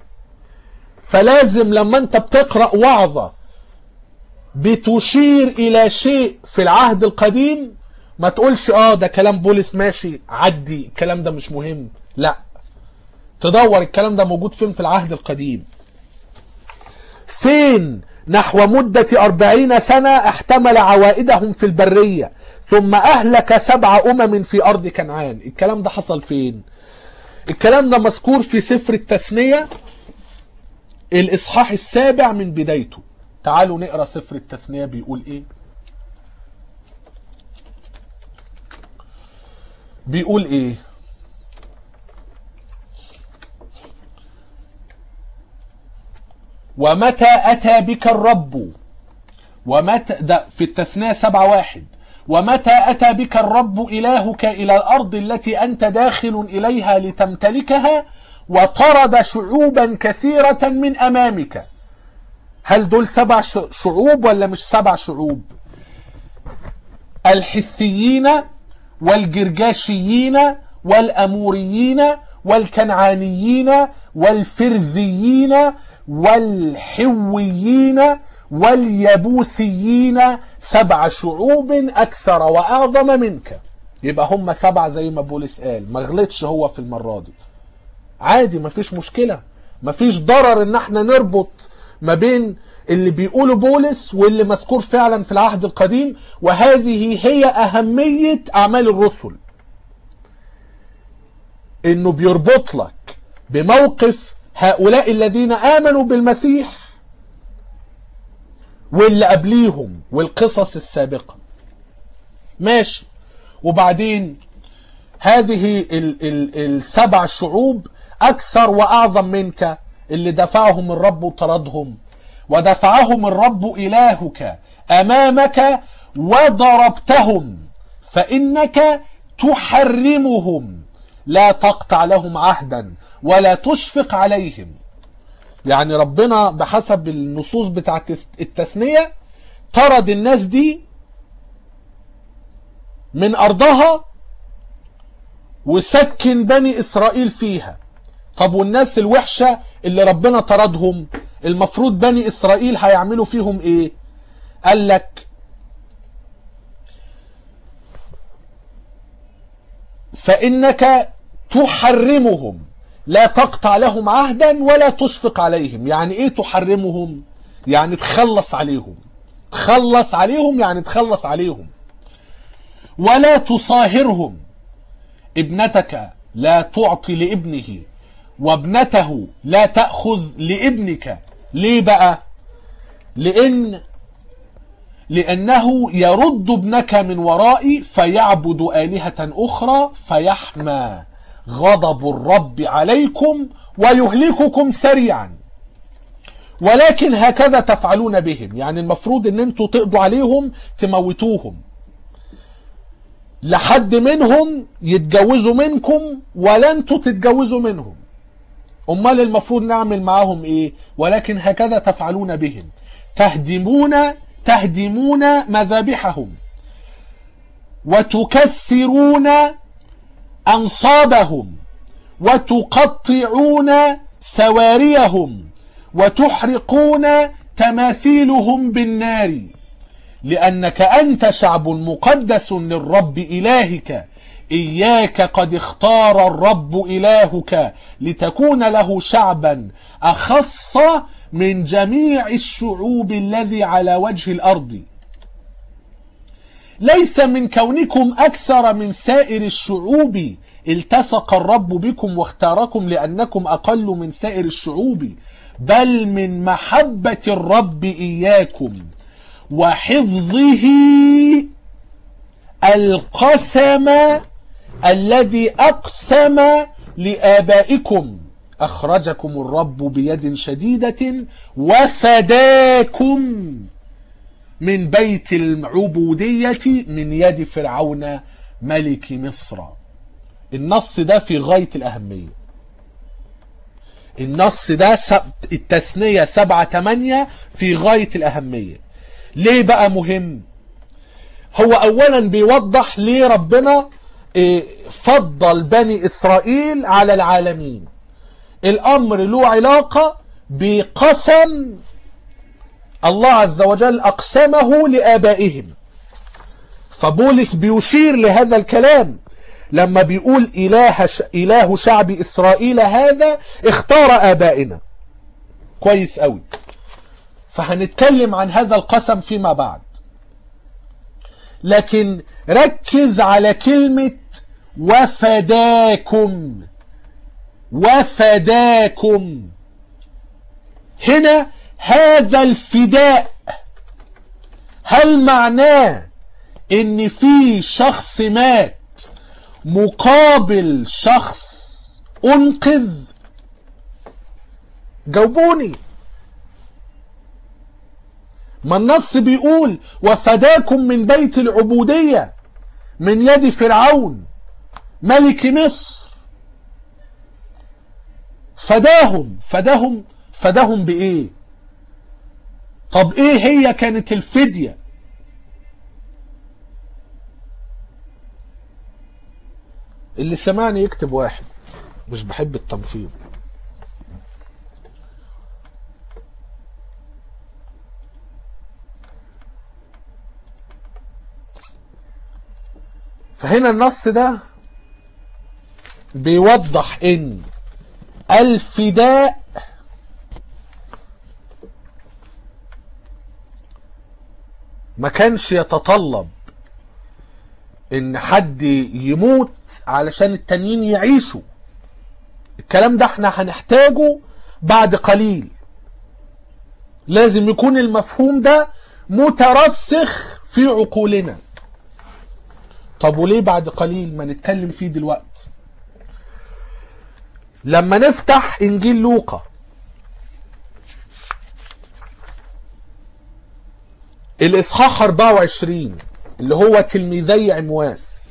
فلازم لما انت بتقرأ وعظة بتشير الى شيء في العهد القديم ما تقولش اه ده كلام بولس ماشي عدي الكلام ده مش مهم لا تدور الكلام ده موجود فين في العهد القديم فين نحو مدة أربعين سنة احتمل عوائدهم في البرية ثم أهلك سبع أمم في أرض كنعان الكلام ده حصل فين الكلام ده مذكور في سفر التثنية الإصحاح السابع من بدايته تعالوا نقرأ سفر التثنية بيقول إيه بيقول ايه ومتى اتى بك الرب ومتى ده في التثنية سبعة واحد ومتى اتى بك الرب الهك الى الارض التي انت داخل اليها لتمتلكها وطرد شعوبا كثيرة من امامك هل دول سبع شعوب ولا مش سبع شعوب الحثيين والجرجاشيين والأموريين والكنعانيين والفرزيين والحويين واليبوسيين سبع شعوب أكثر وأعظم منك يبقى هم سبعة زي ما بولس قال ما غلطش هو في المرة دي عادي مفيش مشكلة مفيش ضرر ان احنا نربط ما بين اللي بيقوله بولس واللي مذكور فعلا في العهد القديم وهذه هي أهمية أعمال الرسل إنه بيربط لك بموقف هؤلاء الذين آمنوا بالمسيح واللي قبليهم والقصص السابقة ماشي وبعدين هذه ال ال السبع شعوب أكثر وأعظم منك اللي دفعهم الرب وطردهم ودفعهم الرب إلهك أمامك وضربتهم فإنك تحرمهم لا تقطع لهم عهدا ولا تشفق عليهم يعني ربنا بحسب النصوص بتاعت التثنية طرد الناس دي من أرضها وسكن بني إسرائيل فيها طب والناس الوحشة اللي ربنا طردهم المفروض بني إسرائيل هيعملوا فيهم إيه قال لك فإنك تحرمهم لا تقطع لهم عهدا ولا تشفق عليهم يعني ايه تحرمهم يعني تخلص عليهم تخلص عليهم يعني تخلص عليهم ولا تصاهرهم ابنتك لا تعطي لابنه وابنته لا تأخذ لابنك ليه بقى لأن لأنه يرد ابنك من ورائي فيعبد آلهة أخرى فيحمى غضب الرب عليكم ويهلككم سريعا ولكن هكذا تفعلون بهم يعني المفروض ان انتوا تقضوا عليهم تموتوهم لحد منهم يتجوزوا منكم ولا انتوا تتجوزوا منهم امال المفروض نعمل معاهم ايه ولكن هكذا تفعلون بهم تهدمون تهدمون مذابحهم وتكسرون انصابهم وتقطعون سواريهم وتحرقون تماثيلهم بالنار لانك انت شعب مقدس للرب الهك اياك قد اختار الرب الهك لتكون له شعبا اخص من جميع الشعوب الذي على وجه الارض ليس من كونكم اكثر من سائر الشعوب التصق الرب بكم واختاركم لانكم اقل من سائر الشعوب بل من محبه الرب اياكم وحفظه القسم الذي اقسم لابائكم اخرجكم الرب بيد شديده وفداكم من بيت العبوديه من يد فرعون ملك مصر النص ده في غايه الاهميه النص ده التثنيه سبعة تمانية في غايه الاهميه ليه بقى مهم هو اولا بيوضح ليه ربنا فضل بني اسرائيل على العالمين الامر له علاقة بقسم الله عز وجل اقسمه لابائهم فبولس بيشير لهذا الكلام لما بيقول اله ش... اله شعب اسرائيل هذا اختار ابائنا كويس قوي فهنتكلم عن هذا القسم فيما بعد لكن ركز على كلمة وفداكم وفداكم هنا هذا الفداء هل معناه ان في شخص مات مقابل شخص انقذ جاوبوني ما النص بيقول وفداكم من بيت العبودية من يد فرعون ملك مصر فداهم فداهم فداهم بإيه طب إيه هي كانت الفدية اللي سمعني يكتب واحد مش بحب التنفيض فهنا النص ده بيوضح ان الفداء ما كانش يتطلب ان حد يموت علشان التانيين يعيشوا الكلام ده احنا هنحتاجه بعد قليل لازم يكون المفهوم ده مترسخ في عقولنا طب وليه بعد قليل ما نتكلم فيه دلوقتي لما نفتح انجيل لوقا الاصحاح 24 اللي هو تلميذي عمواس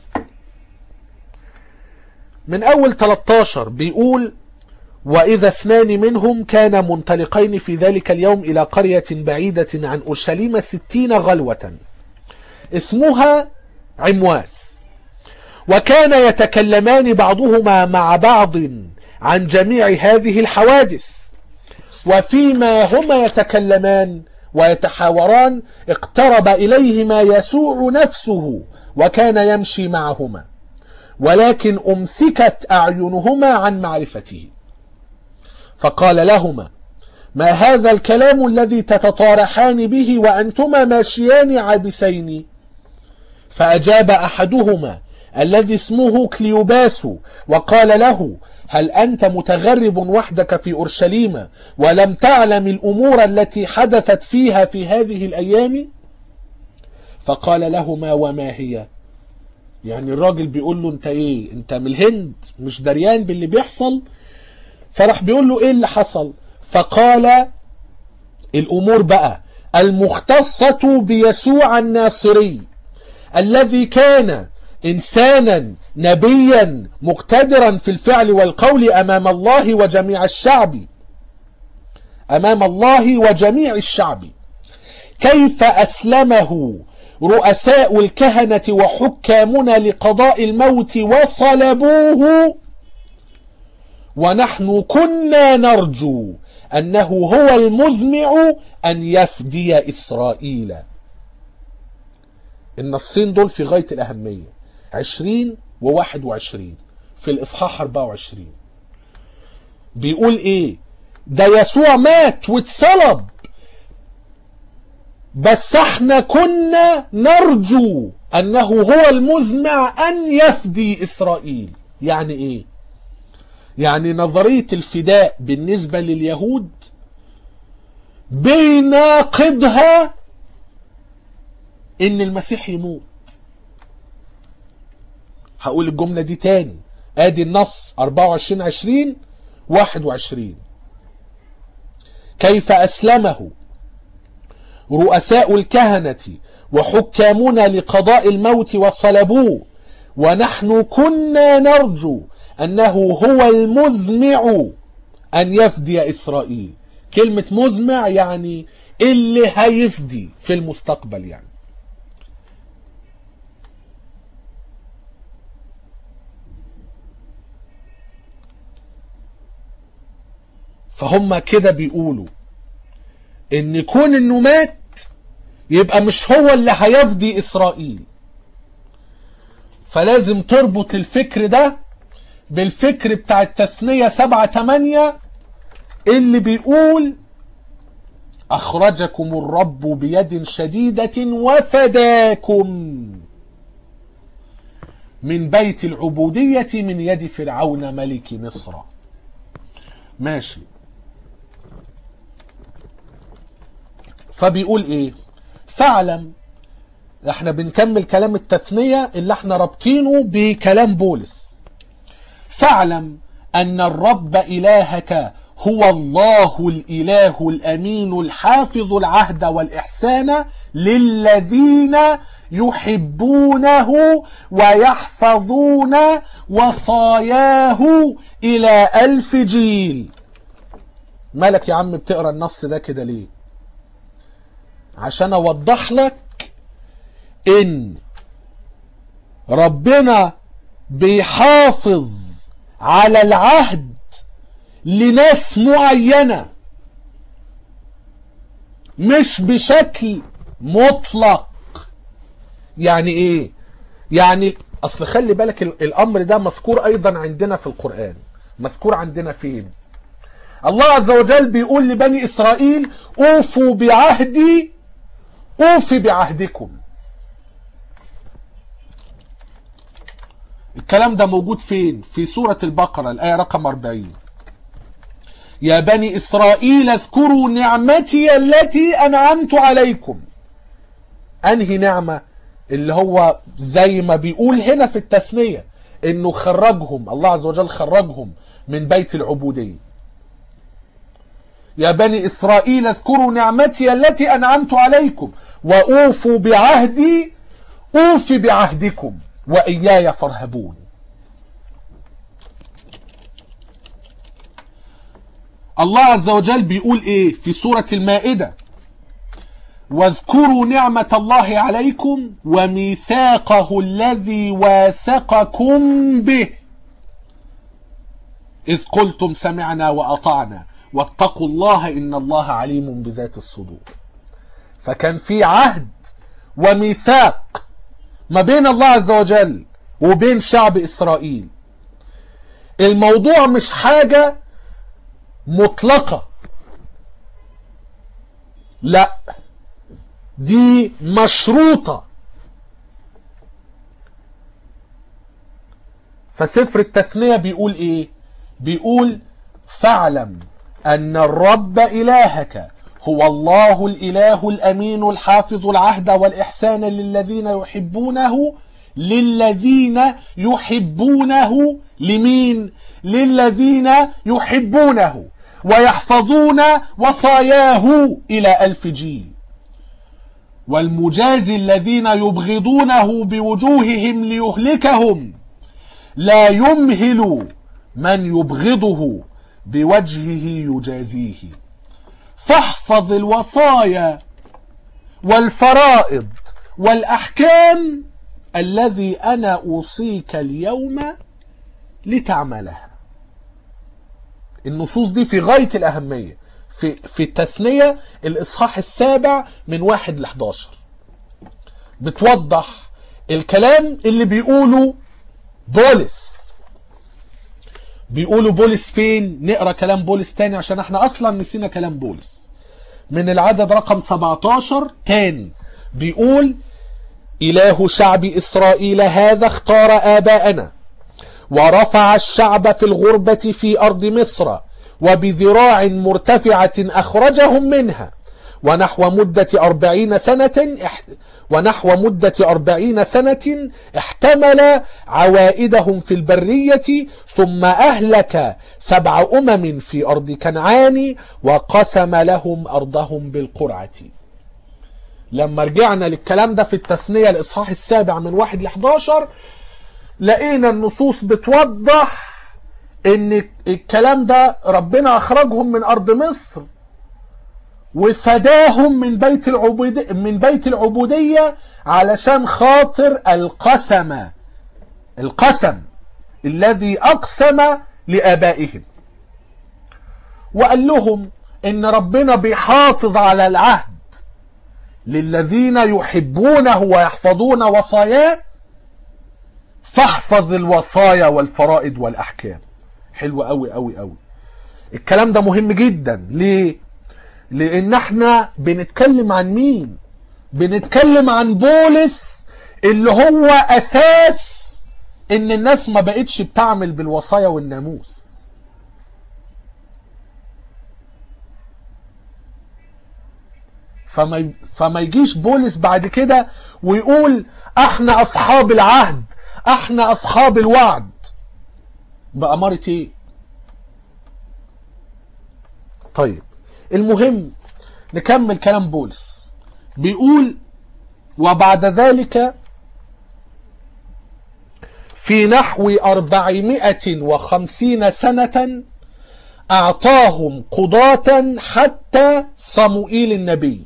من اول 13 بيقول واذا اثنان منهم كانا منطلقين في ذلك اليوم الى قرية بعيدة عن اورشليم ستين غلوة اسمها عمواس وكان يتكلمان بعضهما مع بعض عن جميع هذه الحوادث وفيما هما يتكلمان ويتحاوران اقترب إليهما يسوع نفسه وكان يمشي معهما ولكن أمسكت أعينهما عن معرفته فقال لهما ما هذا الكلام الذي تتطارحان به وأنتما ماشيان عابسين فأجاب أحدهما الذي اسمه كليوباس وقال له هل أنت متغرب وحدك في أورشليم ولم تعلم الأمور التي حدثت فيها في هذه الأيام فقال له ما وما هي يعني الراجل بيقول له انت ايه انت من الهند مش دريان باللي بيحصل فراح بيقول له ايه اللي حصل فقال الامور بقى المختصة بيسوع الناصري الذي كان انسانا نبيا مقتدرا في الفعل والقول امام الله وجميع الشعب امام الله وجميع الشعب كيف اسلمه رؤساء الكهنة وحكامنا لقضاء الموت وصلبوه ونحن كنا نرجو أنه هو المزمع أن يفدي إسرائيل النصين دول في غاية الأهمية عشرين وواحد وعشرين في الإصحاح 24 بيقول إيه ده يسوع مات واتصلب بس احنا كنا نرجو انه هو المزمع ان يفدي اسرائيل يعني ايه يعني نظرية الفداء بالنسبة لليهود بيناقضها ان المسيح يموت هقول الجملة دي تاني ادي النص 24 20 21 كيف اسلمه رؤساء الكهنة وحكامنا لقضاء الموت وصلبوه ونحن كنا نرجو أنه هو المزمع أن يفدي إسرائيل كلمة مزمع يعني اللي هيفدي في المستقبل يعني فهم كده بيقولوا ان كون انه مات يبقى مش هو اللي هيفدي اسرائيل فلازم تربط الفكر ده بالفكر بتاع التثنية سبعة تمانية اللي بيقول أخرجكم الرب بيد شديدة وفداكم من بيت العبودية من يد فرعون ملك مصر ماشي فبيقول ايه فاعلم احنا بنكمل كلام التثنية اللي احنا رابطينه بكلام بولس فاعلم ان الرب الهك هو الله الاله الامين الحافظ العهد والاحسان للذين يحبونه ويحفظون وصاياه الى الف جيل مالك يا عم بتقرا النص ده كده ليه عشان اوضح لك ان ربنا بيحافظ على العهد لناس معينة مش بشكل مطلق يعني ايه يعني اصل خلي بالك الامر ده مذكور ايضا عندنا في القرآن مذكور عندنا فين الله عز وجل بيقول لبني اسرائيل اوفوا بعهدي اوفي بعهدكم الكلام ده موجود فين في سورة البقرة الآية رقم 40 يا بني إسرائيل اذكروا نعمتي التي أنعمت عليكم أنهي نعمة اللي هو زي ما بيقول هنا في التثنية انه خرجهم الله عز وجل خرجهم من بيت العبودية يا بني إسرائيل اذكروا نعمتي التي أنعمت عليكم وأوفوا بعهدي أوف بعهدكم وإياي فارهبون الله عز وجل بيقول ايه في سورة المائدة واذكروا نعمة الله عليكم وميثاقه الذي واثقكم به إذ قلتم سمعنا وأطعنا واتقوا الله إن الله عليم بذات الصدور فكان في عهد وميثاق ما بين الله عز وجل وبين شعب إسرائيل الموضوع مش حاجة مطلقة لا دي مشروطة فسفر التثنية بيقول ايه بيقول فاعلم ان الرب الهك هو الله الاله الامين الحافظ العهد والاحسان للذين يحبونه للذين يحبونه لمين للذين يحبونه ويحفظون وصاياه الى الف جيل والمجازي الذين يبغضونه بوجوههم ليهلكهم لا يمهل من يبغضه بوجهه يجازيه فاحفظ الوصايا والفرائض والاحكام الذي انا اوصيك اليوم لتعملها النصوص دي في غايه الاهميه في في التثنيه الاصحاح السابع من واحد ل 11 بتوضح الكلام اللي بيقوله بولس بيقولوا بولس فين نقرا كلام بولس تاني عشان احنا اصلا نسينا كلام بولس من العدد رقم 17 تاني بيقول اله شعب اسرائيل هذا اختار اباءنا ورفع الشعب في الغربة في ارض مصر وبذراع مرتفعة اخرجهم منها ونحو مدة أربعين سنة ونحو مدة أربعين سنة احتمل عوائدهم في البرية ثم أهلك سبع أمم في أرض كنعان وقسم لهم أرضهم بالقرعة لما رجعنا للكلام ده في التثنية الإصحاح السابع من واحد ل 11 لقينا النصوص بتوضح ان الكلام ده ربنا اخرجهم من ارض مصر وفداهم من بيت العبودية من بيت العبودية علشان خاطر القسم القسم الذي أقسم لآبائهم وقال لهم إن ربنا بيحافظ على العهد للذين يحبونه ويحفظون وصاياه فاحفظ الوصايا والفرائض والأحكام حلو قوي قوي قوي الكلام ده مهم جدا ليه لان احنا بنتكلم عن مين بنتكلم عن بولس اللي هو اساس ان الناس ما بقتش بتعمل بالوصايا والناموس فما فما يجيش بولس بعد كده ويقول احنا اصحاب العهد احنا اصحاب الوعد بأمارة ايه طيب المهم نكمل كلام بولس بيقول وبعد ذلك في نحو أربعمائة وخمسين سنة أعطاهم قضاة حتى صموئيل النبي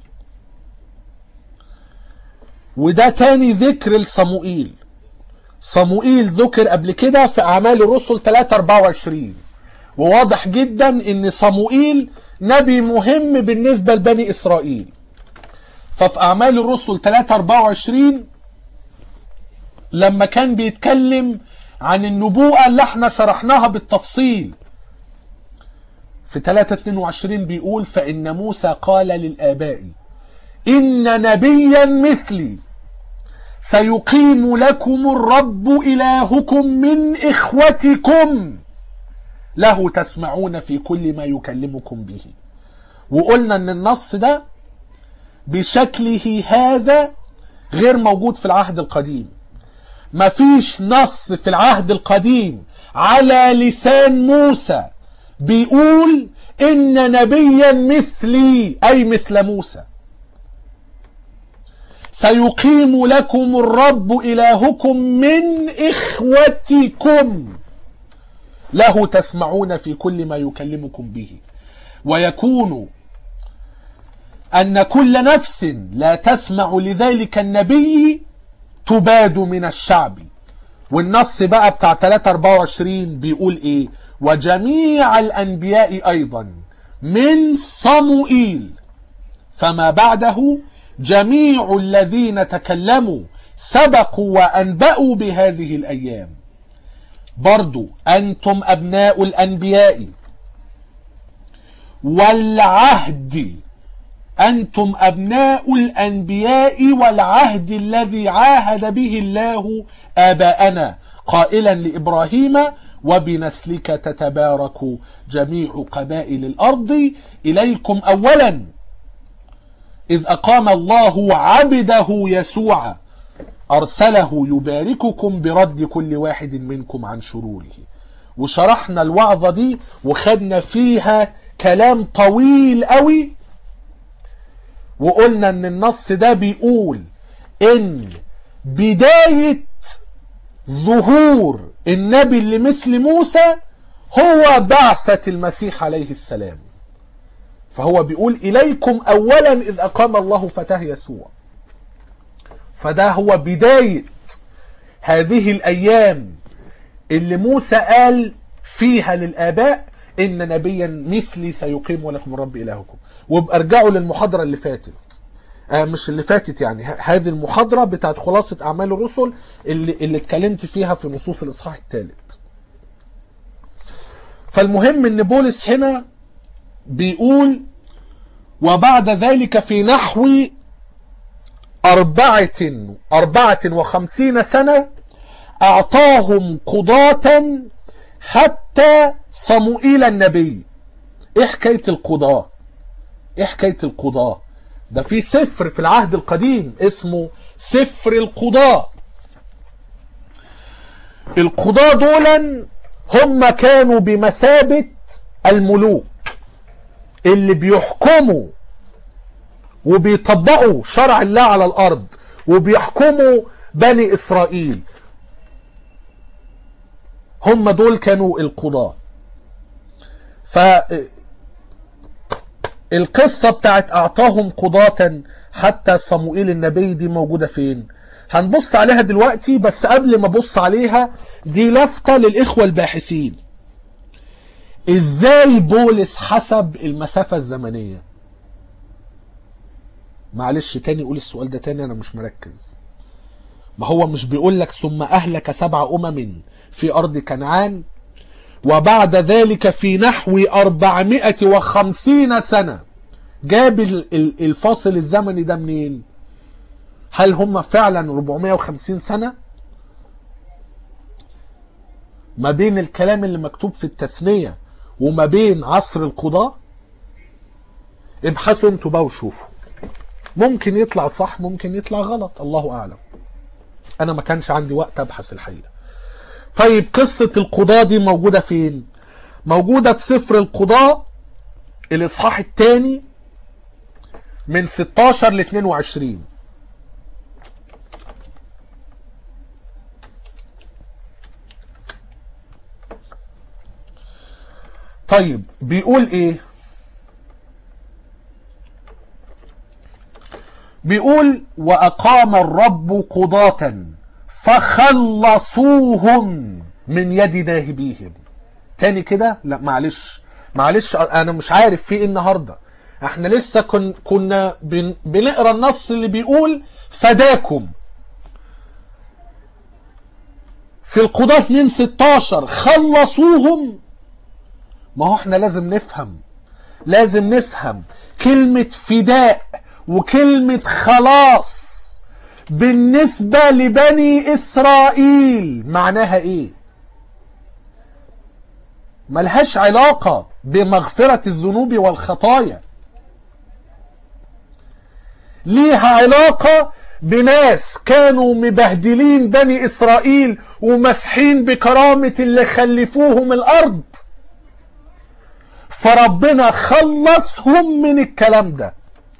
وده تاني ذكر لصموئيل صموئيل ذكر قبل كده في أعمال الرسل 3 24 وواضح جدا ان صموئيل نبي مهم بالنسبة لبني إسرائيل ففي أعمال الرسل 3 24 لما كان بيتكلم عن النبوءة اللي احنا شرحناها بالتفصيل في 3 22 بيقول فإن موسى قال للآباء إن نبيا مثلي سيقيم لكم الرب إلهكم من إخوتكم له تسمعون في كل ما يكلمكم به وقلنا ان النص ده بشكله هذا غير موجود في العهد القديم مفيش نص في العهد القديم على لسان موسى بيقول ان نبيا مثلي اي مثل موسى سيقيم لكم الرب الهكم من اخوتكم له تسمعون في كل ما يكلمكم به ويكون أن كل نفس لا تسمع لذلك النبي تباد من الشعب والنص بقى بتاع 324 بيقول ايه وجميع الأنبياء أيضا من صموئيل فما بعده جميع الذين تكلموا سبقوا وأنبأوا بهذه الأيام برضو أنتم أبناء الأنبياء والعهد أنتم أبناء الأنبياء والعهد الذي عاهد به الله آباءنا قائلا لإبراهيم وبنسلك تتبارك جميع قبائل الأرض إليكم أولا إذ أقام الله عبده يسوع أرسله يبارككم برد كل واحد منكم عن شروره وشرحنا الوعظة دي وخدنا فيها كلام طويل قوي وقلنا ان النص ده بيقول ان بداية ظهور النبي اللي مثل موسى هو بعثة المسيح عليه السلام فهو بيقول إليكم أولا إذ أقام الله فتاه يسوع فده هو بداية هذه الأيام اللي موسى قال فيها للآباء إن نبيا مثلي سيقيم لكم الرب إلهكم وابقى ارجعوا للمحاضرة اللي فاتت آه مش اللي فاتت يعني هذه المحاضرة بتاعت خلاصة أعمال الرسل اللي, اللي اتكلمت فيها في نصوص الإصحاح الثالث فالمهم إن بولس هنا بيقول وبعد ذلك في نحو أربعة أربعة وخمسين سنة أعطاهم قضاة حتى صموئيل النبي إيه حكاية القضاة إيه حكاية القضاة ده في سفر في العهد القديم اسمه سفر القضاة القضاة دولا هم كانوا بمثابة الملوك اللي بيحكموا وبيطبقوا شرع الله على الارض وبيحكموا بني اسرائيل هم دول كانوا القضاة ف القصة بتاعت اعطاهم قضاة حتى صموئيل النبي دي موجودة فين هنبص عليها دلوقتي بس قبل ما ابص عليها دي لفتة للاخوة الباحثين ازاي بولس حسب المسافة الزمنية معلش تاني قول السؤال ده تاني انا مش مركز ما هو مش بيقول لك ثم اهلك سبع امم في ارض كنعان وبعد ذلك في نحو أربعمائة وخمسين سنة جاب الفاصل الزمني ده منين هل هم فعلا 450 سنة ما بين الكلام اللي مكتوب في التثنية وما بين عصر القضاء ابحثوا انتوا بقى وشوفوا ممكن يطلع صح ممكن يطلع غلط الله اعلم انا ما كانش عندي وقت ابحث الحقيقه طيب قصه القضاء دي موجوده فين موجوده في سفر القضاء الاصحاح الثاني من 16 ل 22 طيب بيقول ايه بيقول واقام الرب قضاة فخلصوهم من يد ناهبيهم تاني كده لا معلش معلش انا مش عارف في ايه النهارده احنا لسه كن كنا بن بنقرا النص اللي بيقول فداكم في القضاة 2 16 خلصوهم ما هو احنا لازم نفهم لازم نفهم كلمة فداء وكلمة خلاص بالنسبة لبني إسرائيل معناها إيه؟ ملهاش علاقة بمغفرة الذنوب والخطايا ليها علاقة بناس كانوا مبهدلين بني إسرائيل ومسحين بكرامة اللي خلفوهم الأرض فربنا خلصهم من الكلام ده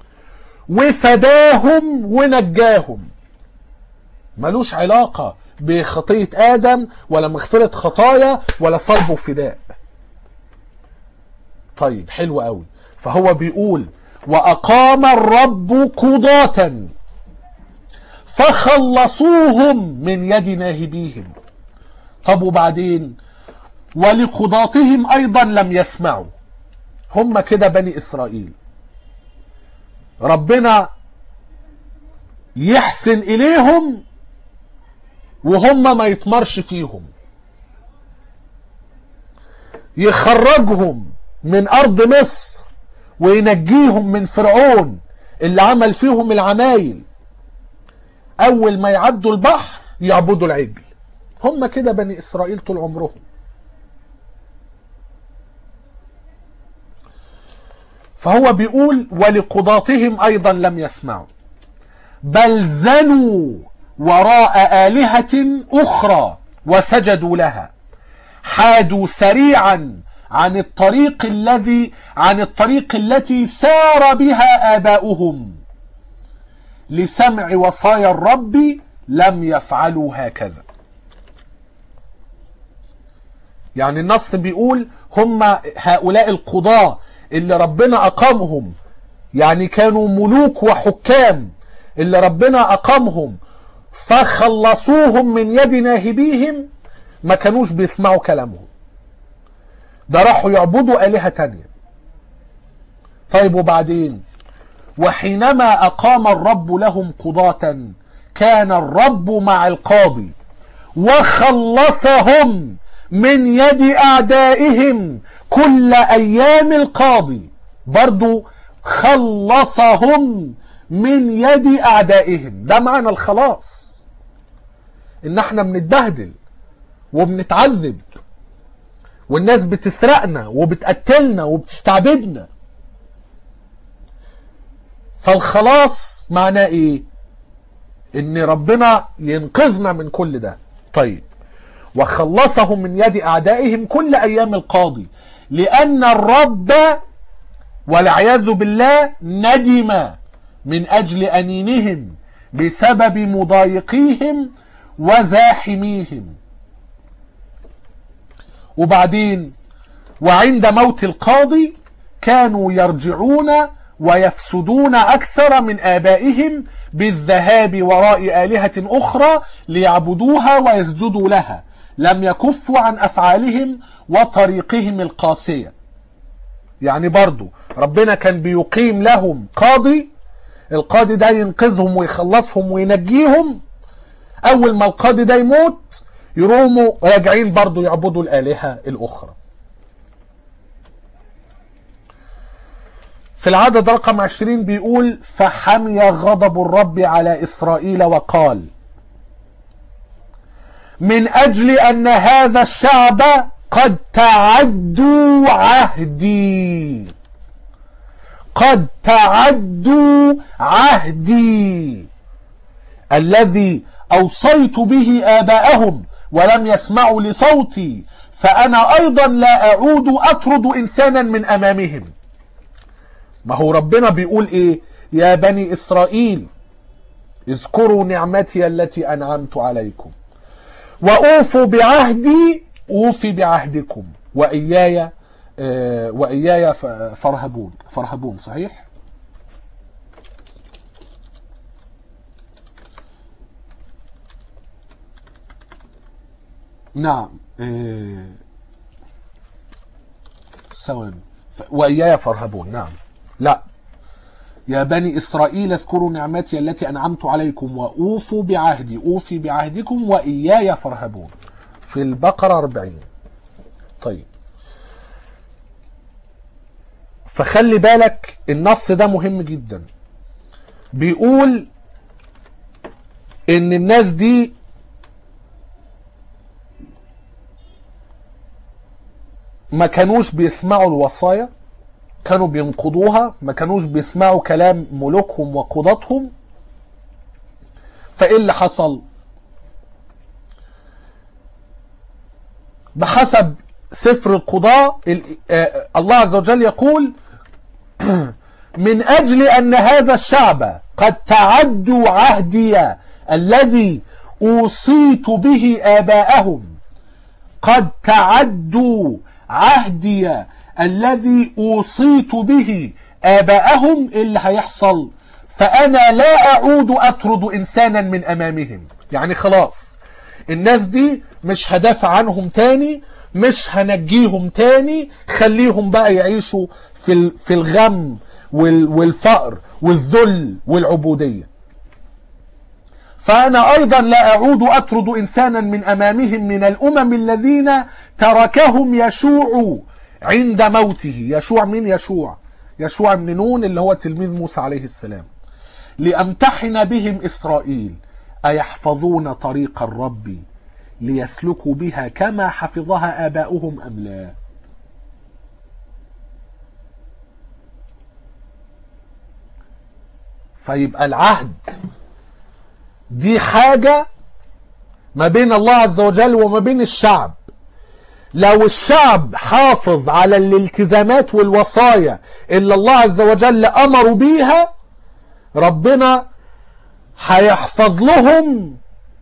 وفداهم ونجاهم ملوش علاقة بخطية آدم ولا مغفرة خطايا ولا صلب وفداء طيب حلو قوي فهو بيقول وأقام الرب قضاة فخلصوهم من يد ناهبيهم طب وبعدين ولقضاتهم أيضا لم يسمعوا هم كده بني إسرائيل ربنا يحسن إليهم وهم ما يتمرش فيهم يخرجهم من أرض مصر وينجيهم من فرعون اللي عمل فيهم العمايل أول ما يعدوا البحر يعبدوا العجل هم كده بني إسرائيل طول عمرهم فهو بيقول ولقضاتهم أيضا لم يسمعوا بل زنوا وراء آلهة أخرى وسجدوا لها حادوا سريعا عن الطريق الذي عن الطريق التي سار بها آباؤهم لسمع وصايا الرب لم يفعلوا هكذا يعني النص بيقول هم هؤلاء القضاة اللي ربنا أقامهم يعني كانوا ملوك وحكام اللي ربنا أقامهم فخلصوهم من يد ناهبيهم ما كانوش بيسمعوا كلامهم ده راحوا يعبدوا آلهة تانية طيب وبعدين وحينما أقام الرب لهم قضاة كان الرب مع القاضي وخلصهم من يد أعدائهم كل أيام القاضي برضو خلصهم من يد أعدائهم ده معنى الخلاص إن احنا بنتبهدل وبنتعذب والناس بتسرقنا وبتقتلنا وبتستعبدنا فالخلاص معناه ايه ان ربنا ينقذنا من كل ده طيب وخلصهم من يد اعدائهم كل ايام القاضي لان الرب والعياذ بالله ندم من اجل انينهم بسبب مضايقيهم وزاحميهم وبعدين وعند موت القاضي كانوا يرجعون ويفسدون أكثر من آبائهم بالذهاب وراء آلهة أخرى ليعبدوها ويسجدوا لها لم يكفوا عن أفعالهم وطريقهم القاسية يعني برضو ربنا كان بيقيم لهم قاضي القاضي ده ينقذهم ويخلصهم وينجيهم أول ما القاضي ده يموت يروموا راجعين برضو يعبدوا الآلهة الأخرى في العدد رقم عشرين بيقول فحمي غضب الرب على إسرائيل وقال من أجل أن هذا الشعب قد تعدوا عهدي قد تعدوا عهدي الذي أوصيت به آباءهم ولم يسمعوا لصوتي فأنا أيضا لا أعود أطرد إنسانا من أمامهم ما هو ربنا بيقول إيه يا بني إسرائيل اذكروا نعمتي التي أنعمت عليكم وأوفوا بعهدي أوفي بعهدكم وإياي آه وإياي فرهبون فرهبون صحيح نعم إيه ثواني وإياي فارهبون نعم لا يا بني إسرائيل اذكروا نعمتي التي أنعمت عليكم وأوفوا بعهدي أوفي بعهدكم وإياي فارهبون في البقرة 40 طيب فخلي بالك النص ده مهم جدا بيقول ان الناس دي ما كانوش بيسمعوا الوصايا كانوا بينقضوها ما كانوش بيسمعوا كلام ملوكهم وقضاتهم فايه اللي حصل بحسب سفر القضاء الله عز وجل يقول من اجل ان هذا الشعب قد تعدوا عهدي الذي اوصيت به اباءهم قد تعدوا عهدي الذي اوصيت به اباءهم اللي هيحصل فانا لا اعود اطرد انسانا من امامهم يعني خلاص الناس دي مش هدافع عنهم تاني مش هنجيهم تاني خليهم بقى يعيشوا في في الغم والفقر والذل والعبوديه فأنا أيضا لا أعود أطرد إنسانا من أمامهم من الأمم الذين تركهم يشوع عند موته يشوع من يشوع يشوع من نون اللي هو تلميذ موسى عليه السلام لأمتحن بهم إسرائيل أيحفظون طريق الرب ليسلكوا بها كما حفظها آباؤهم أم لا فيبقى العهد دي حاجة ما بين الله عز وجل وما بين الشعب لو الشعب حافظ على الالتزامات والوصايا اللي الله عز وجل أمروا بيها ربنا هيحفظ لهم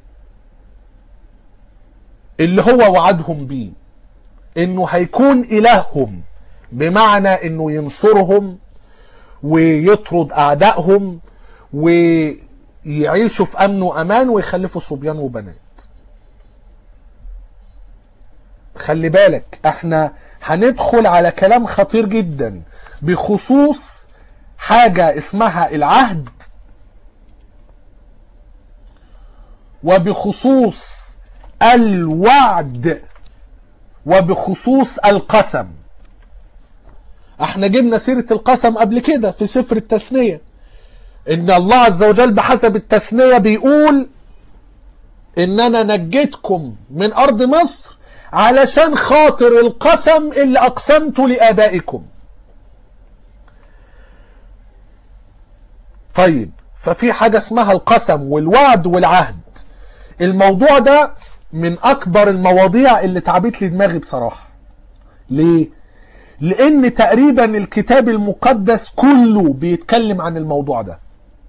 اللي هو وعدهم بيه انه هيكون الههم بمعنى انه ينصرهم ويطرد اعدائهم ويعيشوا في امن وامان ويخلفوا صبيان وبنات خلي بالك احنا هندخل على كلام خطير جدا بخصوص حاجة اسمها العهد وبخصوص الوعد وبخصوص القسم احنا جبنا سيرة القسم قبل كده في سفر التثنية ان الله عز وجل بحسب التثنية بيقول ان انا نجيتكم من ارض مصر علشان خاطر القسم اللي اقسمته لابائكم طيب ففي حاجة اسمها القسم والوعد والعهد الموضوع ده من اكبر المواضيع اللي تعبت لي دماغي بصراحة ليه لان تقريبا الكتاب المقدس كله بيتكلم عن الموضوع ده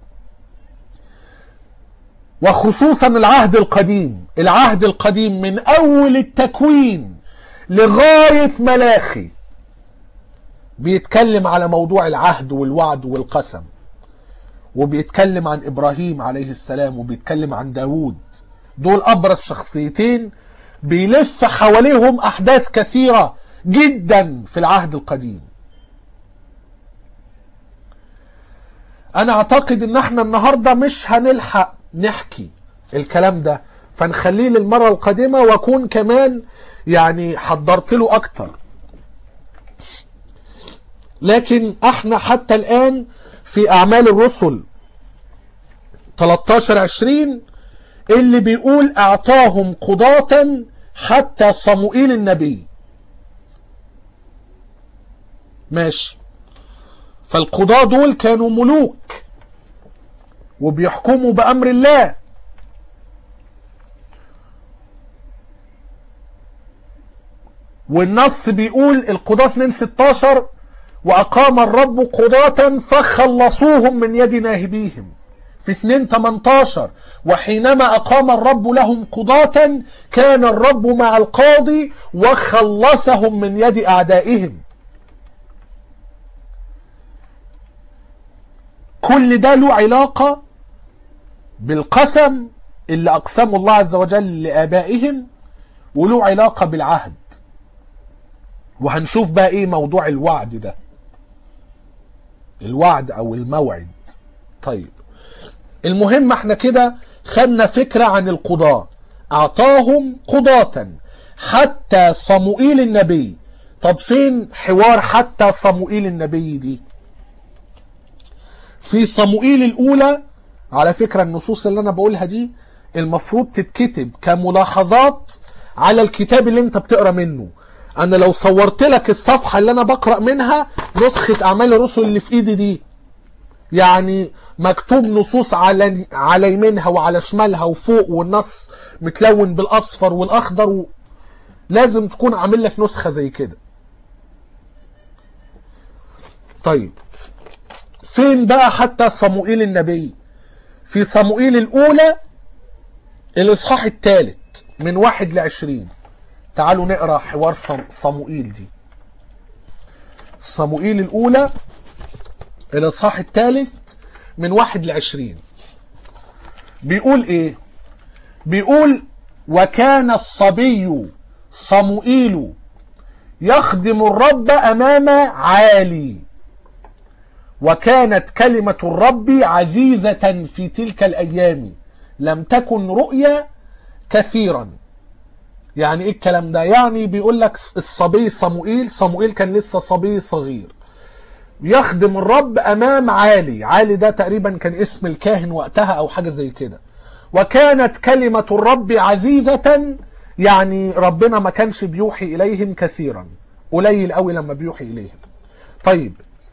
وخصوصا العهد القديم العهد القديم من اول التكوين لغاية ملاخي بيتكلم على موضوع العهد والوعد والقسم وبيتكلم عن ابراهيم عليه السلام وبيتكلم عن داود دول ابرز شخصيتين بيلف حواليهم احداث كثيرة جدا في العهد القديم انا اعتقد ان احنا النهاردة مش هنلحق نحكي الكلام ده فنخليه للمرة القادمة واكون كمان يعني حضرت له اكتر لكن احنا حتى الان في اعمال الرسل 13 20 اللي بيقول اعطاهم قضاة حتى صموئيل النبي ماشي فالقضاة دول كانوا ملوك وبيحكموا بأمر الله والنص بيقول القضاة 2 16 وأقام الرب قضاة فخلصوهم من يد ناهبيهم في 2 18 وحينما أقام الرب لهم قضاة كان الرب مع القاضي وخلصهم من يد أعدائهم كل ده له علاقة بالقسم اللي أقسمه الله عز وجل لآبائهم وله علاقة بالعهد وهنشوف بقى ايه موضوع الوعد ده الوعد او الموعد طيب المهم احنا كده خدنا فكرة عن القضاة اعطاهم قضاة حتى صموئيل النبي طب فين حوار حتى صموئيل النبي دي في صموئيل الاولى على فكرة النصوص اللي انا بقولها دي المفروض تتكتب كملاحظات على الكتاب اللي انت بتقرا منه انا لو صورت لك الصفحة اللي انا بقرأ منها نسخة اعمال الرسل اللي في ايدي دي يعني مكتوب نصوص على على يمينها وعلى شمالها وفوق والنص متلون بالاصفر والاخضر و... لازم تكون عامل لك نسخة زي كده طيب فين بقى حتى صموئيل النبي في صموئيل الاولى الاصحاح الثالث من واحد لعشرين تعالوا نقرا حوار صموئيل دي صموئيل الاولى الاصحاح الثالث من واحد لعشرين بيقول ايه بيقول وكان الصبي صموئيل يخدم الرب امام عالي وكانت كلمة الرب عزيزة في تلك الأيام لم تكن رؤيا كثيرا يعني ايه الكلام ده يعني بيقول لك الصبي صموئيل صموئيل كان لسه صبي صغير يخدم الرب امام عالي عالي ده تقريبا كان اسم الكاهن وقتها او حاجة زي كده وكانت كلمة الرب عزيزة يعني ربنا ما كانش بيوحي إليهم كثيرا قليل قوي لما بيوحي إليهم طيب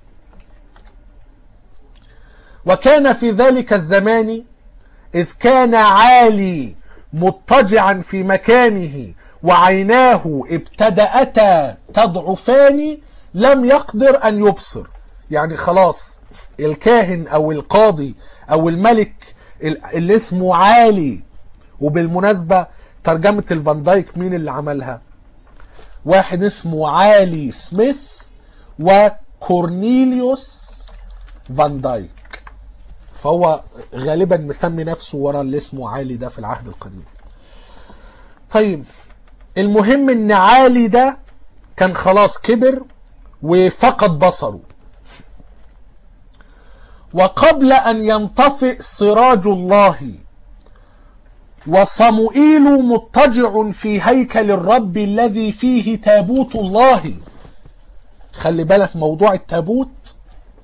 وكان في ذلك الزمان إذ كان عالي مضطجعا في مكانه وعيناه ابتدأتا تضعفان لم يقدر أن يبصر يعني خلاص الكاهن أو القاضي أو الملك اللي اسمه عالي وبالمناسبة ترجمة الفان دايك مين اللي عملها واحد اسمه عالي سميث وكورنيليوس فان دايك فهو غالبا مسمي نفسه ورا اللي اسمه عالي ده في العهد القديم طيب المهم ان عالي ده كان خلاص كبر وفقد بصره وقبل ان ينطفئ سراج الله وصموئيل مضطجع في هيكل الرب الذي فيه تابوت الله خلي بالك موضوع التابوت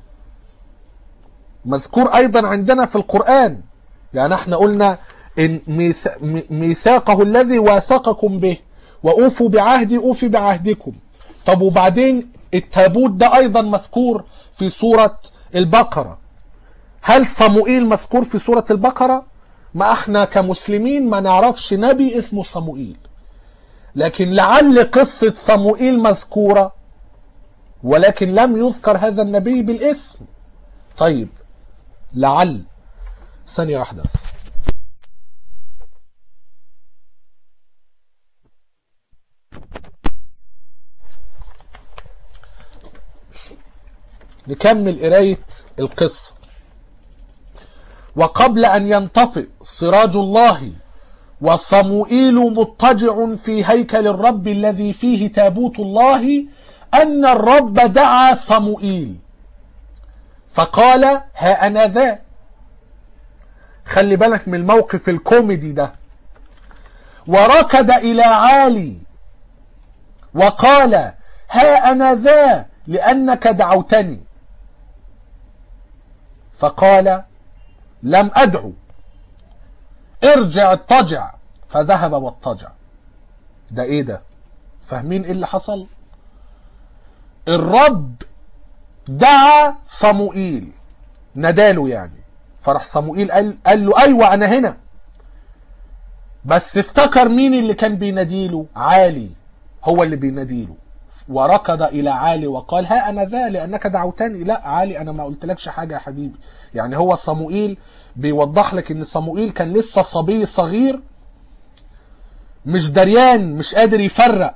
مذكور ايضا عندنا في القرآن يعني احنا قلنا ان ميثاقه الذي واثقكم به واوفوا بعهدي اوفي بعهدكم طب وبعدين التابوت ده ايضا مذكور في سورة البقرة هل صموئيل مذكور في سورة البقرة ما احنا كمسلمين ما نعرفش نبي اسمه صموئيل لكن لعل قصة صموئيل مذكورة ولكن لم يذكر هذا النبي بالاسم طيب لعل ثانية واحدة بس نكمل قراية القصة وقبل أن ينطفئ سراج الله وصموئيل مضطجع في هيكل الرب الذي فيه تابوت الله أن الرب دعا صموئيل فقال ها أنا ذا خلي بالك من الموقف الكوميدي ده وركض إلى عالي وقال ها أنا ذا لأنك دعوتني فقال لم أدعو ارجع اضطجع فذهب واضطجع ده ايه ده فاهمين ايه اللي حصل الرب دعا صموئيل نداله يعني فراح صموئيل قال, قال له ايوه انا هنا بس افتكر مين اللي كان بيناديله عالي هو اللي بيناديله وركض الى عالي وقال ها انا ذا لانك دعوتني لا عالي انا ما قلتلكش حاجه يا حبيبي يعني هو صموئيل بيوضح لك ان صموئيل كان لسه صبي صغير مش دريان مش قادر يفرق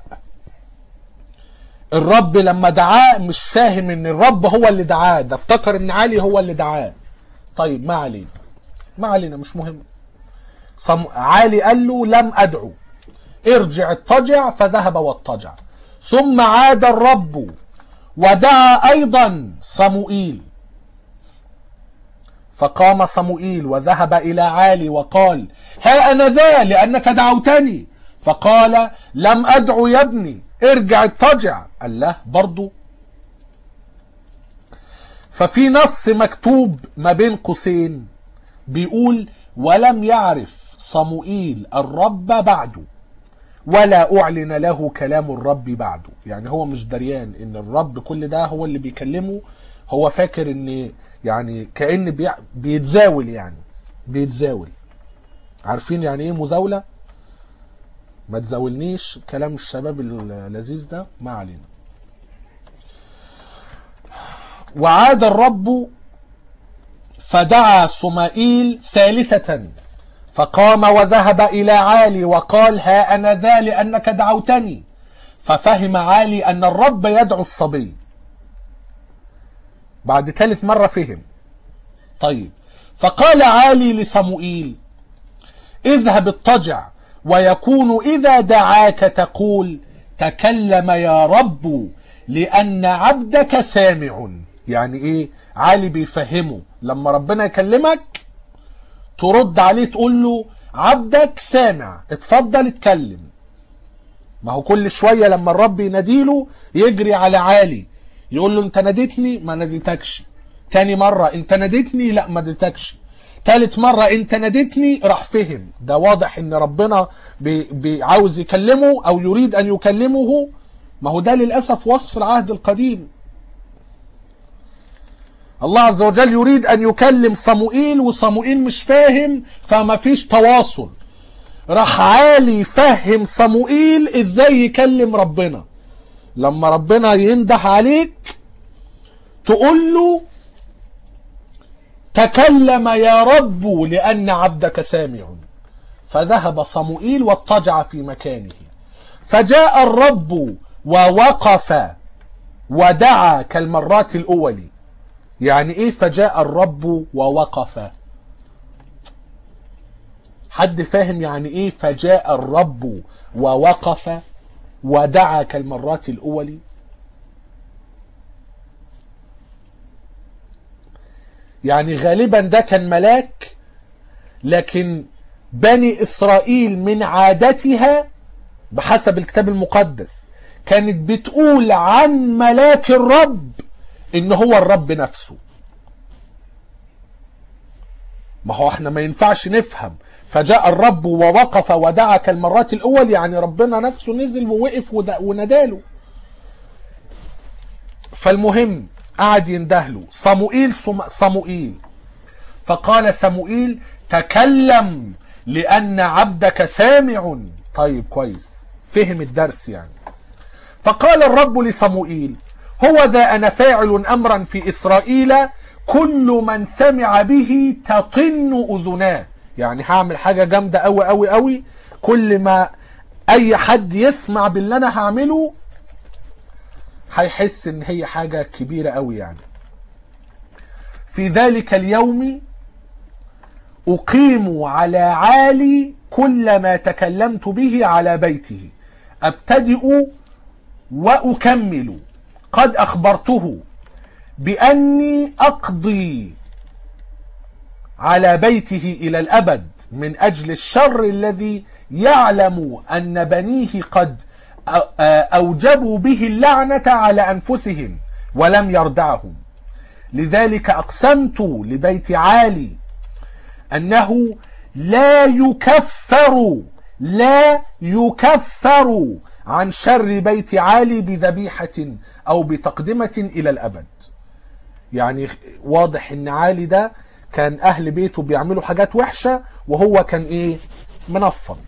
الرب لما دعاه مش فاهم ان الرب هو اللي دعاه ده افتكر ان علي هو اللي دعاه طيب ما علينا ما علينا مش مهم صم... علي قال له لم ادعو ارجع اضطجع فذهب واضطجع ثم عاد الرب ودعا ايضا صموئيل فقام صموئيل وذهب إلى عالي وقال ها أنا ذا لأنك دعوتني فقال لم أدعو يا ابني ارجع اضطجع قال له برضو ففي نص مكتوب ما بين قوسين بيقول ولم يعرف صموئيل الرب بعده ولا أعلن له كلام الرب بعده يعني هو مش دريان ان الرب كل ده هو اللي بيكلمه هو فاكر ان يعني كأن بي... بيتزاول يعني بيتزاول عارفين يعني ايه مزاولة ما تزاولنيش كلام الشباب اللذيذ ده ما علينا وعاد الرب فدعا صمائيل ثالثة فقام وذهب إلى عالي وقال ها أنا ذا لأنك دعوتني ففهم عالي أن الرب يدعو الصبي بعد ثالث مرة فهم طيب فقال عالي لصموئيل اذهب اضطجع ويكون إذا دعاك تقول تكلم يا رب لأن عبدك سامع يعني ايه عالي بيفهمه لما ربنا يكلمك ترد عليه تقول له عبدك سامع اتفضل اتكلم ما هو كل شوية لما الرب يناديله يجري على عالي يقول له انت ناديتني ما ناديتكش تاني مرة انت ناديتني لا ما ناديتكش تالت مرة انت ناديتني راح فهم ده واضح ان ربنا بي بي عاوز يكلمه او يريد ان يكلمه ما هو ده للأسف وصف العهد القديم الله عز وجل يريد ان يكلم صموئيل وصموئيل مش فاهم فما فيش تواصل راح عالي فهم صموئيل ازاي يكلم ربنا لما ربنا ينده عليك تقول له تكلم يا رب لأن عبدك سامع فذهب صموئيل واضطجع في مكانه فجاء الرب ووقف ودعا كالمرات الأول يعني ايه فجاء الرب ووقف حد فاهم يعني ايه فجاء الرب ووقف ودعا كالمرات الأول يعني غالبا ده كان ملاك لكن بني إسرائيل من عادتها بحسب الكتاب المقدس كانت بتقول عن ملاك الرب ان هو الرب نفسه ما هو احنا ما ينفعش نفهم فجاء الرب ووقف ودعا كالمرات الاول يعني ربنا نفسه نزل ووقف وناداله فالمهم قعد يندهله صموئيل صموئيل فقال صموئيل تكلم لأن عبدك سامع طيب كويس فهم الدرس يعني فقال الرب لصموئيل هو ذا أنا فاعل أمرا في إسرائيل كل من سمع به تطن أذناه يعني هعمل حاجة جامدة أوي أوي أوي كل ما أي حد يسمع باللي أنا هعمله هيحس ان هي حاجة كبيرة قوي يعني في ذلك اليوم أقيم على عالي كل ما تكلمت به على بيته أبتدئ وأكمل قد أخبرته بأني أقضي على بيته إلى الأبد من أجل الشر الذي يعلم أن بنيه قد أوجبوا به اللعنة على أنفسهم ولم يردعهم لذلك أقسمت لبيت عالي أنه لا يكفر لا يكفر عن شر بيت عالي بذبيحة أو بتقدمة إلى الأبد يعني واضح ان عالي ده كان أهل بيته بيعملوا حاجات وحشة وهو كان إيه منفض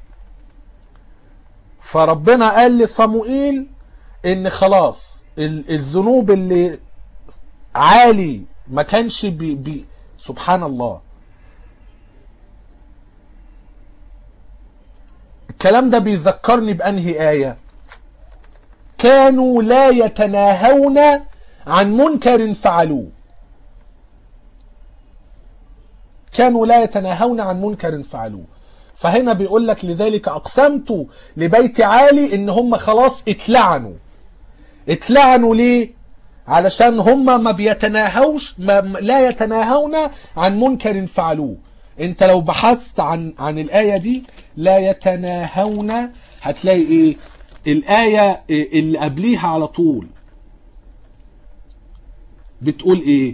فربنا قال لصموئيل ان خلاص الذنوب اللي عالي ما كانش بي بي سبحان الله الكلام ده بيذكرني بأنهي آية كانوا لا يتناهون عن منكر فعلوه كانوا لا يتناهون عن منكر فعلوه فهنا بيقول لك لذلك اقسمت لبيت عالي ان هم خلاص اتلعنوا اتلعنوا ليه علشان هم ما بيتناهوش ما لا يتناهون عن منكر فعلوه انت لو بحثت عن عن الايه دي لا يتناهون هتلاقي ايه الايه اللي قبليها على طول بتقول ايه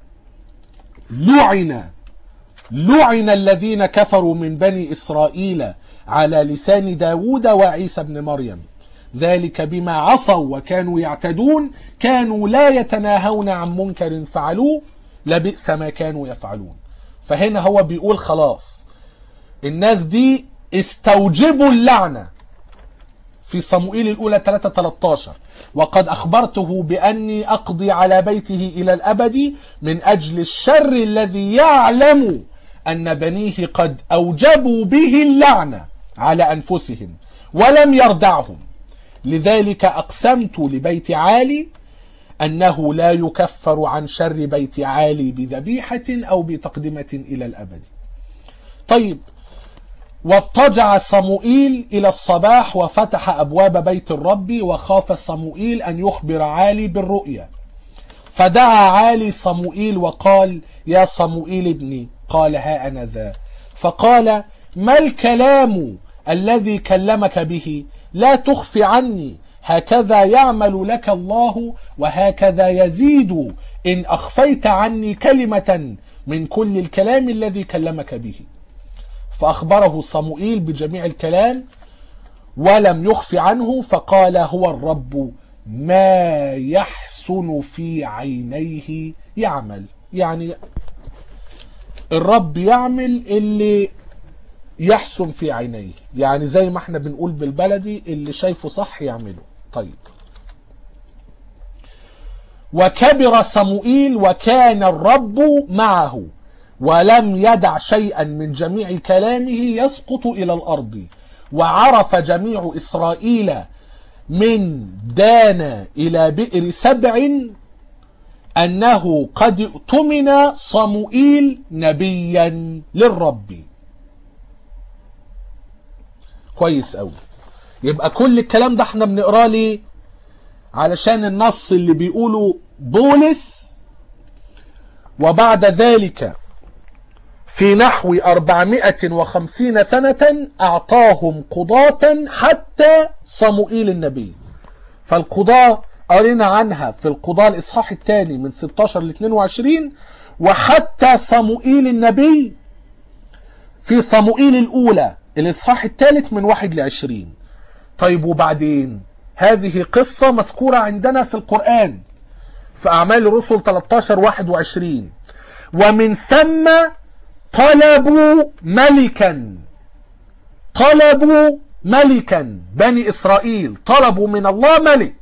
لعن لعن الذين كفروا من بني إسرائيل على لسان داود وعيسى بن مريم ذلك بما عصوا وكانوا يعتدون كانوا لا يتناهون عن منكر فعلوه لبئس ما كانوا يفعلون فهنا هو بيقول خلاص الناس دي استوجبوا اللعنة في صموئيل الأولى 3 13 وقد أخبرته بأني أقضي على بيته إلى الأبد من أجل الشر الذي يعلم أن بنيه قد أوجبوا به اللعنة على أنفسهم ولم يردعهم لذلك أقسمت لبيت عالي أنه لا يكفر عن شر بيت عالي بذبيحة أو بتقدمة إلى الأبد طيب واضطجع صموئيل إلى الصباح وفتح أبواب بيت الرب وخاف صموئيل أن يخبر عالي بالرؤيا فدعا عالي صموئيل وقال يا صموئيل ابني قال ها أنا ذا فقال ما الكلام الذي كلمك به لا تخفي عني هكذا يعمل لك الله وهكذا يزيد إن أخفيت عني كلمة من كل الكلام الذي كلمك به فأخبره صموئيل بجميع الكلام ولم يخف عنه فقال هو الرب ما يحسن في عينيه يعمل يعني الرب يعمل اللي يحسن في عينيه يعني زي ما احنا بنقول بالبلدي اللي شايفه صح يعمله طيب وكبر صموئيل وكان الرب معه ولم يدع شيئا من جميع كلامه يسقط إلى الأرض وعرف جميع إسرائيل من دان إلى بئر سبع أنه قد اؤتمن صموئيل نبيا للرب كويس أوي يبقى كل الكلام ده احنا بنقراه ليه علشان النص اللي بيقوله بولس وبعد ذلك في نحو أربعمائة وخمسين سنة أعطاهم قضاة حتى صموئيل النبي فالقضاة قرينا عنها في القضاة الإصحاح الثاني من 16 ل 22 وحتى صموئيل النبي في صموئيل الأولى الإصحاح الثالث من 1 ل 20 طيب وبعدين هذه قصة مذكورة عندنا في القرآن في أعمال الرسل 13 21 ومن ثم طلبوا ملكا طلبوا ملكا بني إسرائيل طلبوا من الله ملك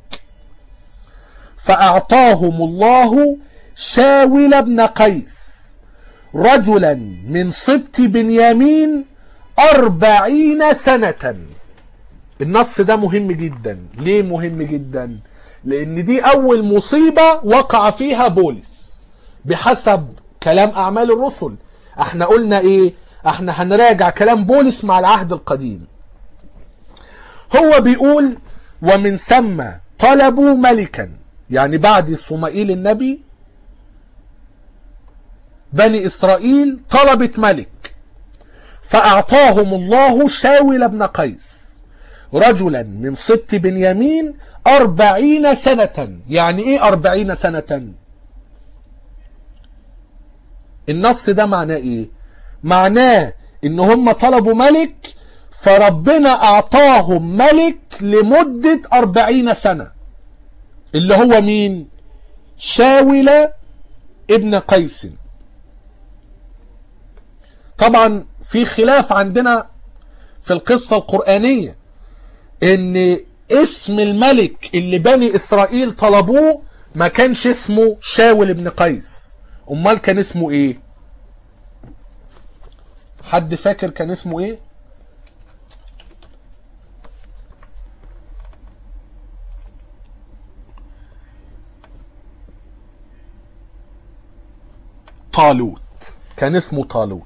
فأعطاهم الله شاول بن قيس رجلا من سبط بنيامين أربعين سنة النص ده مهم جدا ليه مهم جدا لأن دي أول مصيبة وقع فيها بولس بحسب كلام أعمال الرسل احنا قلنا ايه احنا هنراجع كلام بولس مع العهد القديم هو بيقول ومن ثم طلبوا ملكا يعني بعد صمائيل النبي بني إسرائيل طلبت ملك فأعطاهم الله شاول بن قيس رجلا من سبط بنيامين أربعين سنة يعني إيه أربعين سنة النص ده معناه إيه معناه إن هم طلبوا ملك فربنا أعطاهم ملك لمدة أربعين سنة اللي هو مين شاول ابن قيس طبعا في خلاف عندنا في القصة القرآنية ان اسم الملك اللي بني اسرائيل طلبوه ما كانش اسمه شاول ابن قيس امال كان اسمه ايه حد فاكر كان اسمه ايه طالوت كان اسمه طالوت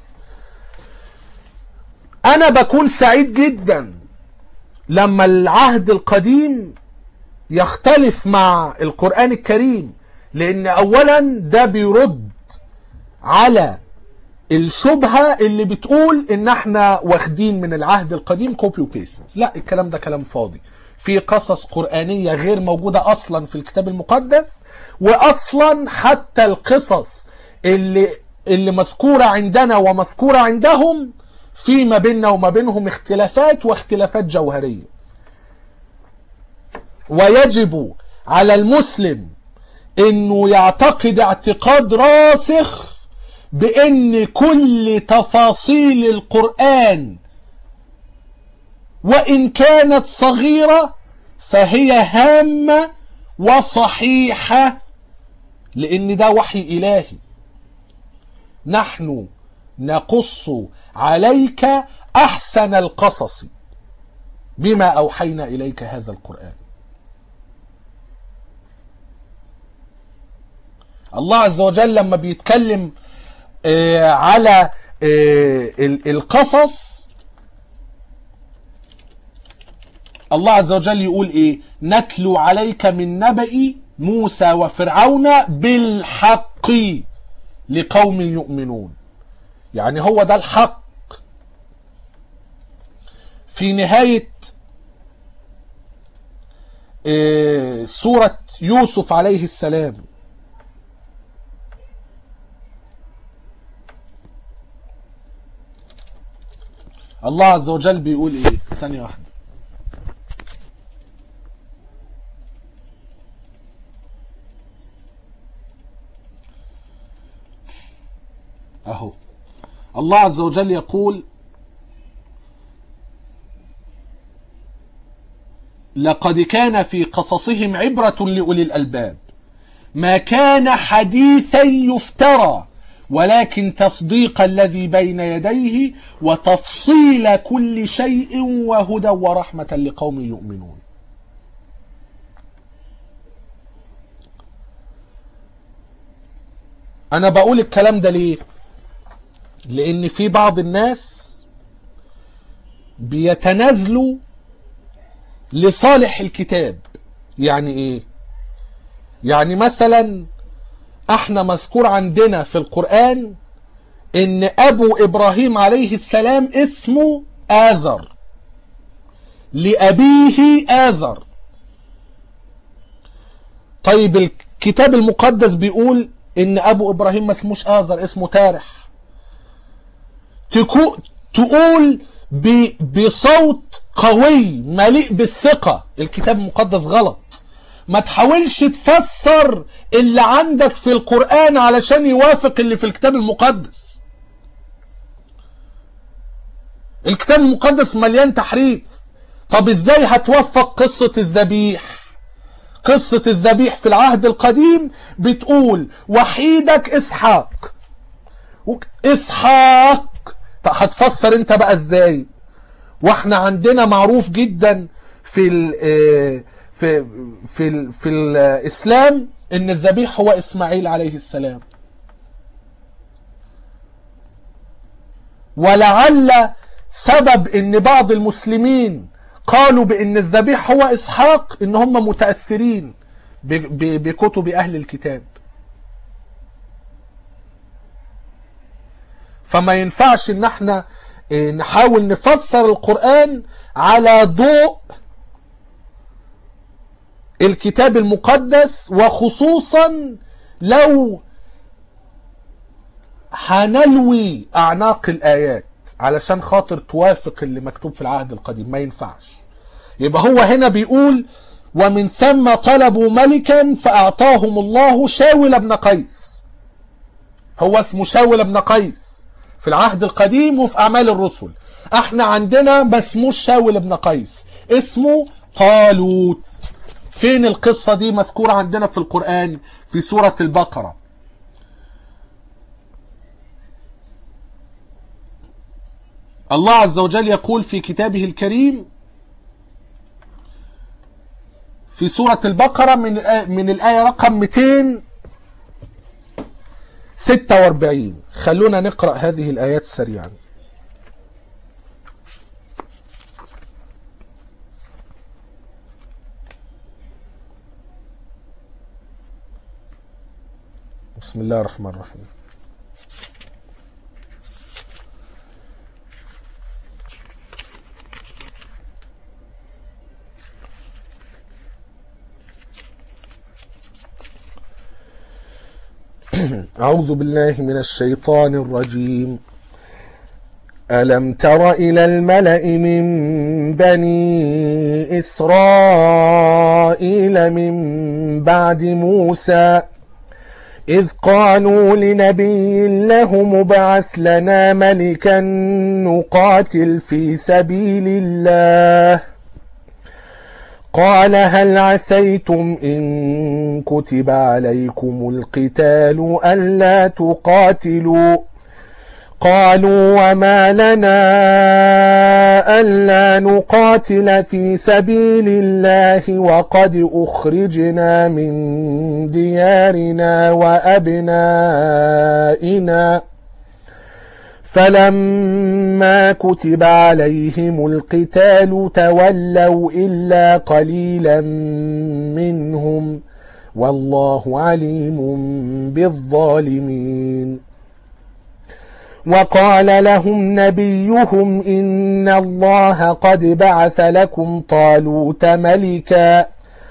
انا بكون سعيد جدا لما العهد القديم يختلف مع القرآن الكريم لان اولا ده بيرد على الشبهة اللي بتقول ان احنا واخدين من العهد القديم كوبي وبيست لا الكلام ده كلام فاضي في قصص قرآنية غير موجودة اصلا في الكتاب المقدس واصلا حتى القصص اللي اللي مذكورة عندنا ومذكورة عندهم في ما بيننا وما بينهم اختلافات واختلافات جوهرية ويجب على المسلم انه يعتقد اعتقاد راسخ بان كل تفاصيل القرآن وان كانت صغيرة فهي هامة وصحيحة لان ده وحي الهي نحن نقص عليك احسن القصص بما اوحينا اليك هذا القران الله عز وجل لما بيتكلم آه على آه القصص الله عز وجل يقول ايه نتلو عليك من نبأ موسى وفرعون بالحق لقوم يؤمنون يعني هو ده الحق في نهاية سورة يوسف عليه السلام الله عز وجل بيقول ايه ثانية واحدة اهو الله عز وجل يقول لقد كان في قصصهم عبرة لأولي الألباب ما كان حديثا يفترى ولكن تصديق الذي بين يديه وتفصيل كل شيء وهدى ورحمة لقوم يؤمنون أنا بقول الكلام ده ليه؟ لأن في بعض الناس بيتنازلوا لصالح الكتاب يعني ايه يعني مثلا احنا مذكور عندنا في القرآن ان ابو ابراهيم عليه السلام اسمه آزر لأبيه آزر طيب الكتاب المقدس بيقول ان ابو ابراهيم ما اسموش آزر اسمه تارح تكو تقول بصوت قوي مليء بالثقة الكتاب المقدس غلط ما تحاولش تفسر اللي عندك في القرآن علشان يوافق اللي في الكتاب المقدس الكتاب المقدس مليان تحريف طب ازاي هتوفق قصة الذبيح قصة الذبيح في العهد القديم بتقول وحيدك اسحاق اسحاق هتفسر انت بقى ازاي واحنا عندنا معروف جدا في ال في في ال في الاسلام ان الذبيح هو اسماعيل عليه السلام ولعل سبب ان بعض المسلمين قالوا بان الذبيح هو اسحاق ان هم متاثرين بكتب اهل الكتاب فما ينفعش ان احنا نحاول نفسر القرآن على ضوء الكتاب المقدس وخصوصا لو هنلوي أعناق الآيات علشان خاطر توافق اللي مكتوب في العهد القديم ما ينفعش يبقى هو هنا بيقول ومن ثم طلبوا ملكا فأعطاهم الله شاول بن قيس هو اسمه شاول بن قيس في العهد القديم وفي أعمال الرسل احنا عندنا ما اسموش شاول بن قيس اسمه طالوت فين القصة دي مذكورة عندنا في القرآن في سورة البقرة الله عز وجل يقول في كتابه الكريم في سورة البقرة من من الآية رقم 246 خلونا نقرأ هذه الآيات سريعا بسم الله الرحمن الرحيم أعوذ بالله من الشيطان الرجيم ألم تر إلى الملأ من بني إسرائيل من بعد موسى إذ قالوا لنبي له مبعث لنا ملكا نقاتل في سبيل الله قال هل عسيتم إن كتب عليكم القتال ألا تقاتلوا قالوا وما لنا ألا نقاتل في سبيل الله وقد أخرجنا من ديارنا وأبنائنا فلما كتب عليهم القتال تولوا إلا قليلا منهم والله عليم بالظالمين وقال لهم نبيهم إن الله قد بعث لكم طالوت ملكا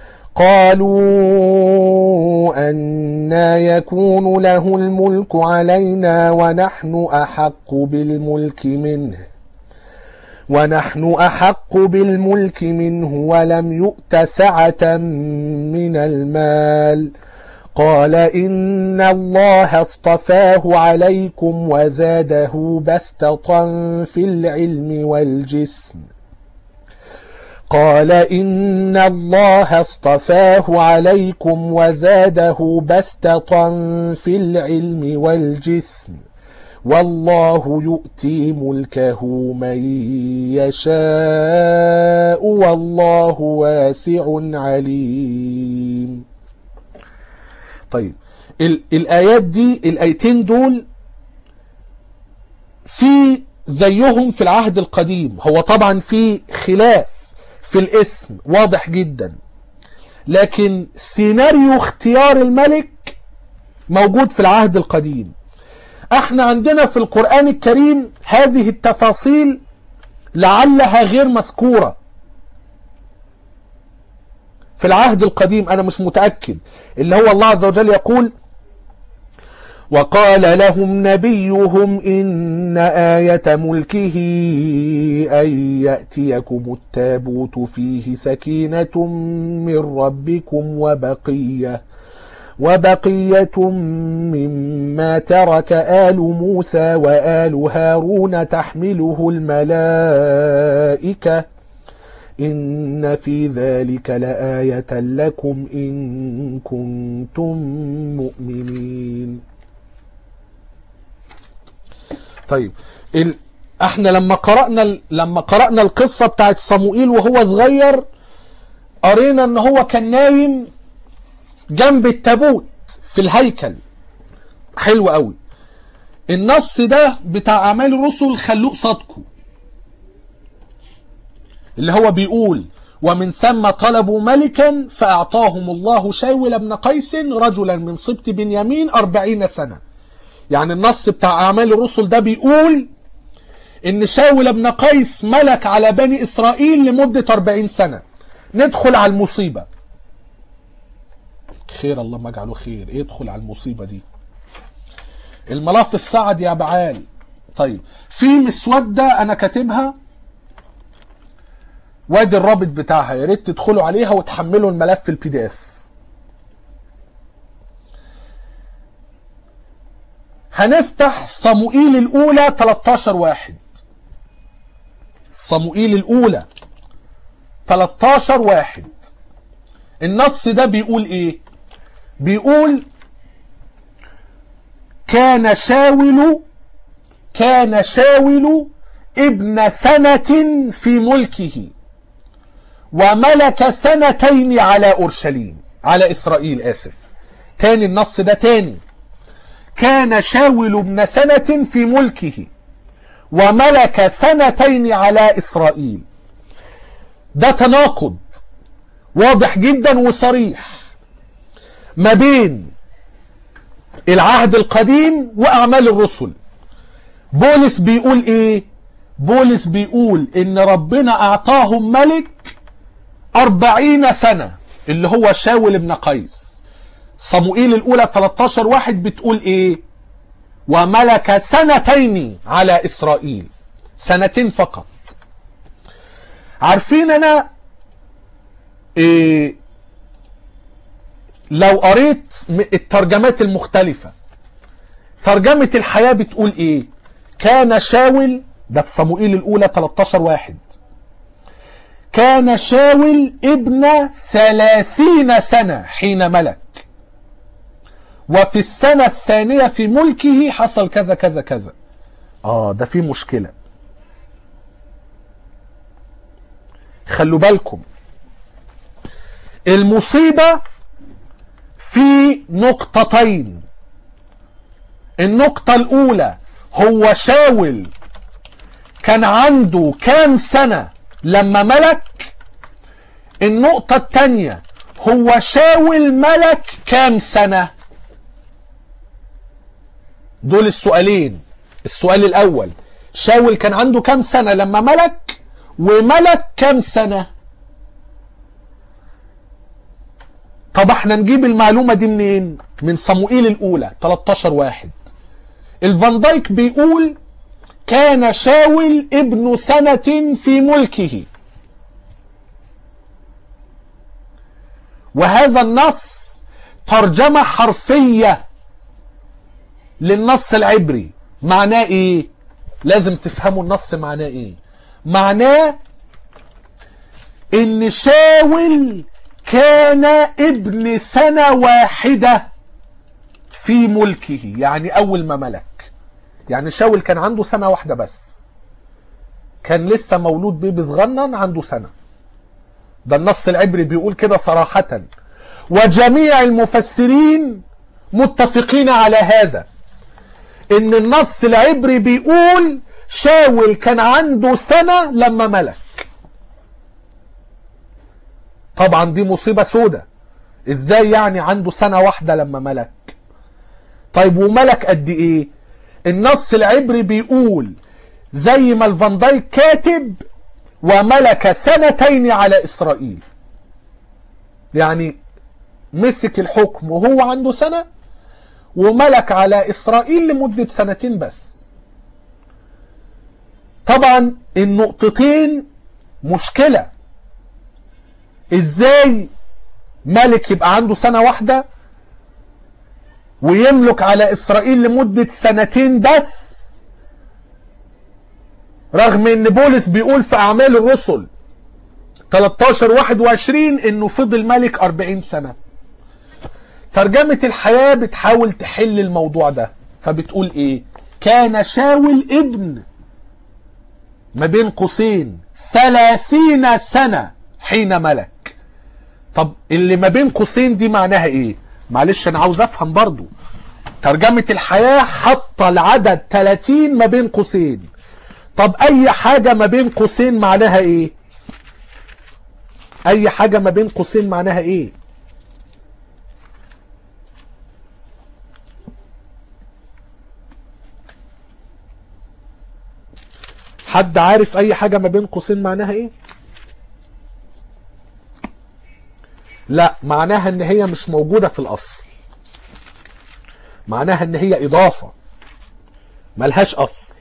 قالوا أنا يكون له الملك علينا ونحن أحق بالملك منه ونحن أحق بالملك منه ولم يؤت سعة من المال قال إن الله اصطفاه عليكم وزاده بسطة في العلم والجسم قال إن الله اصطفاه عليكم وزاده بسطة في العلم والجسم والله يؤتي ملكه من يشاء والله واسع عليم طيب ال الآيات دي الآيتين دول في زيهم في العهد القديم هو طبعا في خلاف في الاسم واضح جدا لكن سيناريو اختيار الملك موجود في العهد القديم احنا عندنا في القرآن الكريم هذه التفاصيل لعلها غير مذكورة في العهد القديم انا مش متأكد اللي هو الله عز وجل يقول وقال لهم نبيهم إن آية ملكه أن يأتيكم التابوت فيه سكينة من ربكم وبقية وبقية مما ترك آل موسى وآل هارون تحمله الملائكة إن في ذلك لآية لكم إن كنتم مؤمنين طيب ال... احنا لما قرأنا لما قرأنا القصة بتاعت صموئيل وهو صغير قرينا ان هو كان نايم جنب التابوت في الهيكل حلو قوي النص ده بتاع اعمال الرسل خلوه صدقه اللي هو بيقول ومن ثم طلبوا ملكا فأعطاهم الله شاول بن قيس رجلا من سبط بنيامين أربعين سنة يعني النص بتاع أعمال الرسل ده بيقول إن شاول بن قيس ملك على بني إسرائيل لمدة 40 سنة ندخل على المصيبة خير الله ما اجعله خير ادخل على المصيبة دي الملف الصعد يا بعال طيب في مسودة أنا كاتبها وادي الرابط بتاعها يا ريت تدخلوا عليها وتحملوا الملف البي دي اف هنفتح صموئيل الاولى 13 واحد صموئيل الاولى 13 واحد النص ده بيقول ايه بيقول كان شاول كان شاول ابن سنة في ملكه وملك سنتين على أورشليم على إسرائيل آسف تاني النص ده تاني كان شاول ابن سنة في ملكه وملك سنتين على إسرائيل ده تناقض واضح جدا وصريح ما بين العهد القديم وأعمال الرسل بولس بيقول ايه بولس بيقول ان ربنا اعطاهم ملك أربعين سنة اللي هو شاول بن قيس صموئيل الأولى 13 واحد بتقول إيه وملك سنتين على إسرائيل سنتين فقط عارفين أنا إيه لو قريت الترجمات المختلفة ترجمة الحياة بتقول إيه كان شاول ده في صموئيل الأولى 13 واحد كان شاول ابن ثلاثين سنة حين ملك وفي السنة الثانية في ملكه حصل كذا كذا كذا اه ده في مشكلة خلوا بالكم المصيبة في نقطتين النقطة الأولى هو شاول كان عنده كام سنة لما ملك النقطة التانية هو شاول ملك كام سنة دول السؤالين السؤال الأول شاول كان عنده كام سنة لما ملك وملك كام سنة طب احنا نجيب المعلومة دي منين من صموئيل الأولى 13 واحد الفان دايك بيقول كان شاول ابن سنة في ملكه وهذا النص ترجمة حرفية للنص العبري معناه ايه لازم تفهموا النص معناه ايه معناه ان شاول كان ابن سنة واحدة في ملكه يعني اول ما ملك يعني شاول كان عنده سنة واحدة بس كان لسه مولود بيبي صغنن عنده سنة ده النص العبري بيقول كده صراحة وجميع المفسرين متفقين على هذا ان النص العبري بيقول شاول كان عنده سنة لما ملك طبعا دي مصيبة سودة ازاي يعني عنده سنة واحدة لما ملك طيب وملك قد ايه النص العبري بيقول زي ما الفان دايك كاتب وملك سنتين على اسرائيل يعني مسك الحكم وهو عنده سنة وملك على اسرائيل لمدة سنتين بس طبعا النقطتين مشكلة ازاي ملك يبقى عنده سنة واحدة ويملك على اسرائيل لمدة سنتين بس رغم ان بولس بيقول في اعمال الرسل 13 21 انه فضل ملك 40 سنة ترجمة الحياة بتحاول تحل الموضوع ده فبتقول ايه كان شاول ابن ما بين قوسين ثلاثين سنة حين ملك طب اللي ما بين قوسين دي معناها ايه معلش انا عاوز افهم برضو ترجمة الحياة حاطة العدد 30 ما بين قوسين طب اي حاجة ما بين قوسين معناها ايه اي حاجة ما بين قوسين معناها ايه حد عارف اي حاجة ما بين قوسين معناها ايه لا معناها ان هي مش موجودة في الاصل معناها ان هي اضافة ملهاش اصل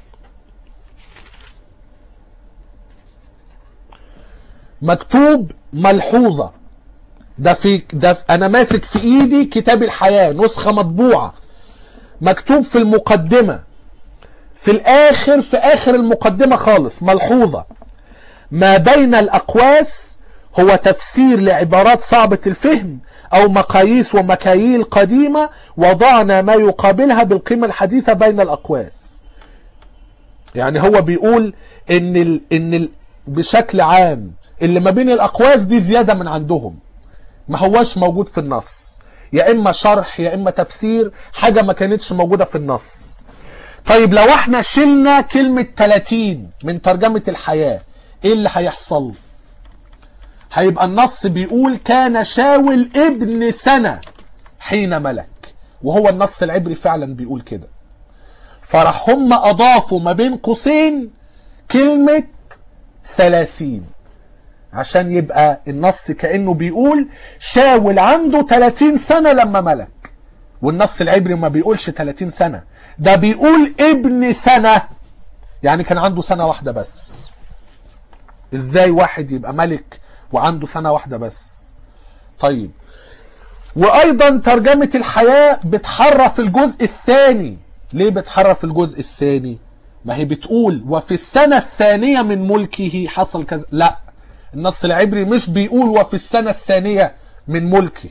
مكتوب ملحوظة ده في ده في انا ماسك في ايدي كتاب الحياة نسخة مطبوعة مكتوب في المقدمة في الاخر في اخر المقدمة خالص ملحوظة ما بين الاقواس هو تفسير لعبارات صعبة الفهم او مقاييس ومكاييل قديمة وضعنا ما يقابلها بالقيمة الحديثة بين الاقواس يعني هو بيقول ان ال ان ال بشكل عام اللي ما بين الاقواس دي زيادة من عندهم ما هواش موجود في النص يا اما شرح يا اما تفسير حاجة ما كانتش موجودة في النص طيب لو احنا شلنا كلمة 30 من ترجمة الحياة ايه اللي هيحصل هيبقى النص بيقول كان شاول ابن سنة حين ملك وهو النص العبري فعلا بيقول كده فراح هم اضافوا ما بين قوسين كلمة ثلاثين عشان يبقى النص كأنه بيقول شاول عنده 30 سنة لما ملك والنص العبري ما بيقولش 30 سنة ده بيقول ابن سنة يعني كان عنده سنة واحدة بس ازاي واحد يبقى ملك وعنده سنة واحدة بس طيب وايضا ترجمة الحياة بتحرف الجزء الثاني ليه بتحرف الجزء الثاني ما هي بتقول وفي السنة الثانية من ملكه حصل كذا لا النص العبري مش بيقول وفي السنة الثانية من ملكه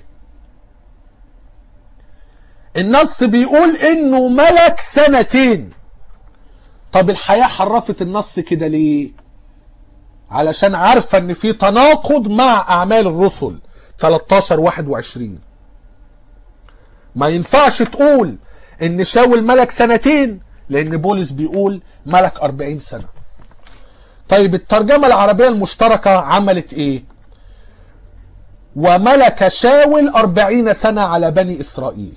النص بيقول انه ملك سنتين طب الحياة حرفت النص كده ليه علشان عارفة ان في تناقض مع اعمال الرسل 13 21 ما ينفعش تقول ان شاول ملك سنتين لان بولس بيقول ملك 40 سنة طيب الترجمة العربية المشتركة عملت ايه وملك شاول أربعين سنة على بني إسرائيل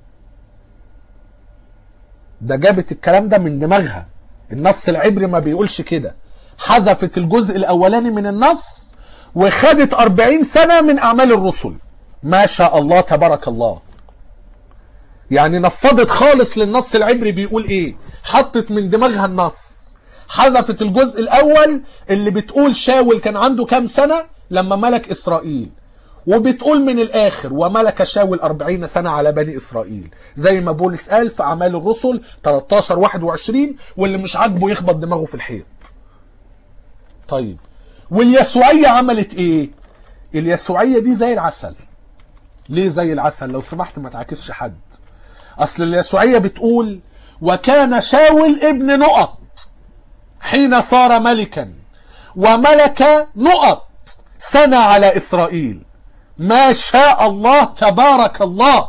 ده جابت الكلام ده من دماغها النص العبري ما بيقولش كده حذفت الجزء الأولاني من النص وخدت أربعين سنة من أعمال الرسل ما شاء الله تبارك الله يعني نفضت خالص للنص العبري بيقول ايه حطت من دماغها النص حذفت الجزء الاول اللي بتقول شاول كان عنده كام سنة لما ملك اسرائيل وبتقول من الاخر وملك شاول أربعين سنة على بني اسرائيل زي ما بولس قال في اعمال الرسل 13 21 واللي مش عاجبه يخبط دماغه في الحيط طيب واليسوعية عملت ايه اليسوعية دي زي العسل ليه زي العسل لو سمحت ما تعاكسش حد اصل اليسوعية بتقول وكان شاول ابن نقط حين صار ملكا وملك نقط سنة على إسرائيل ما شاء الله تبارك الله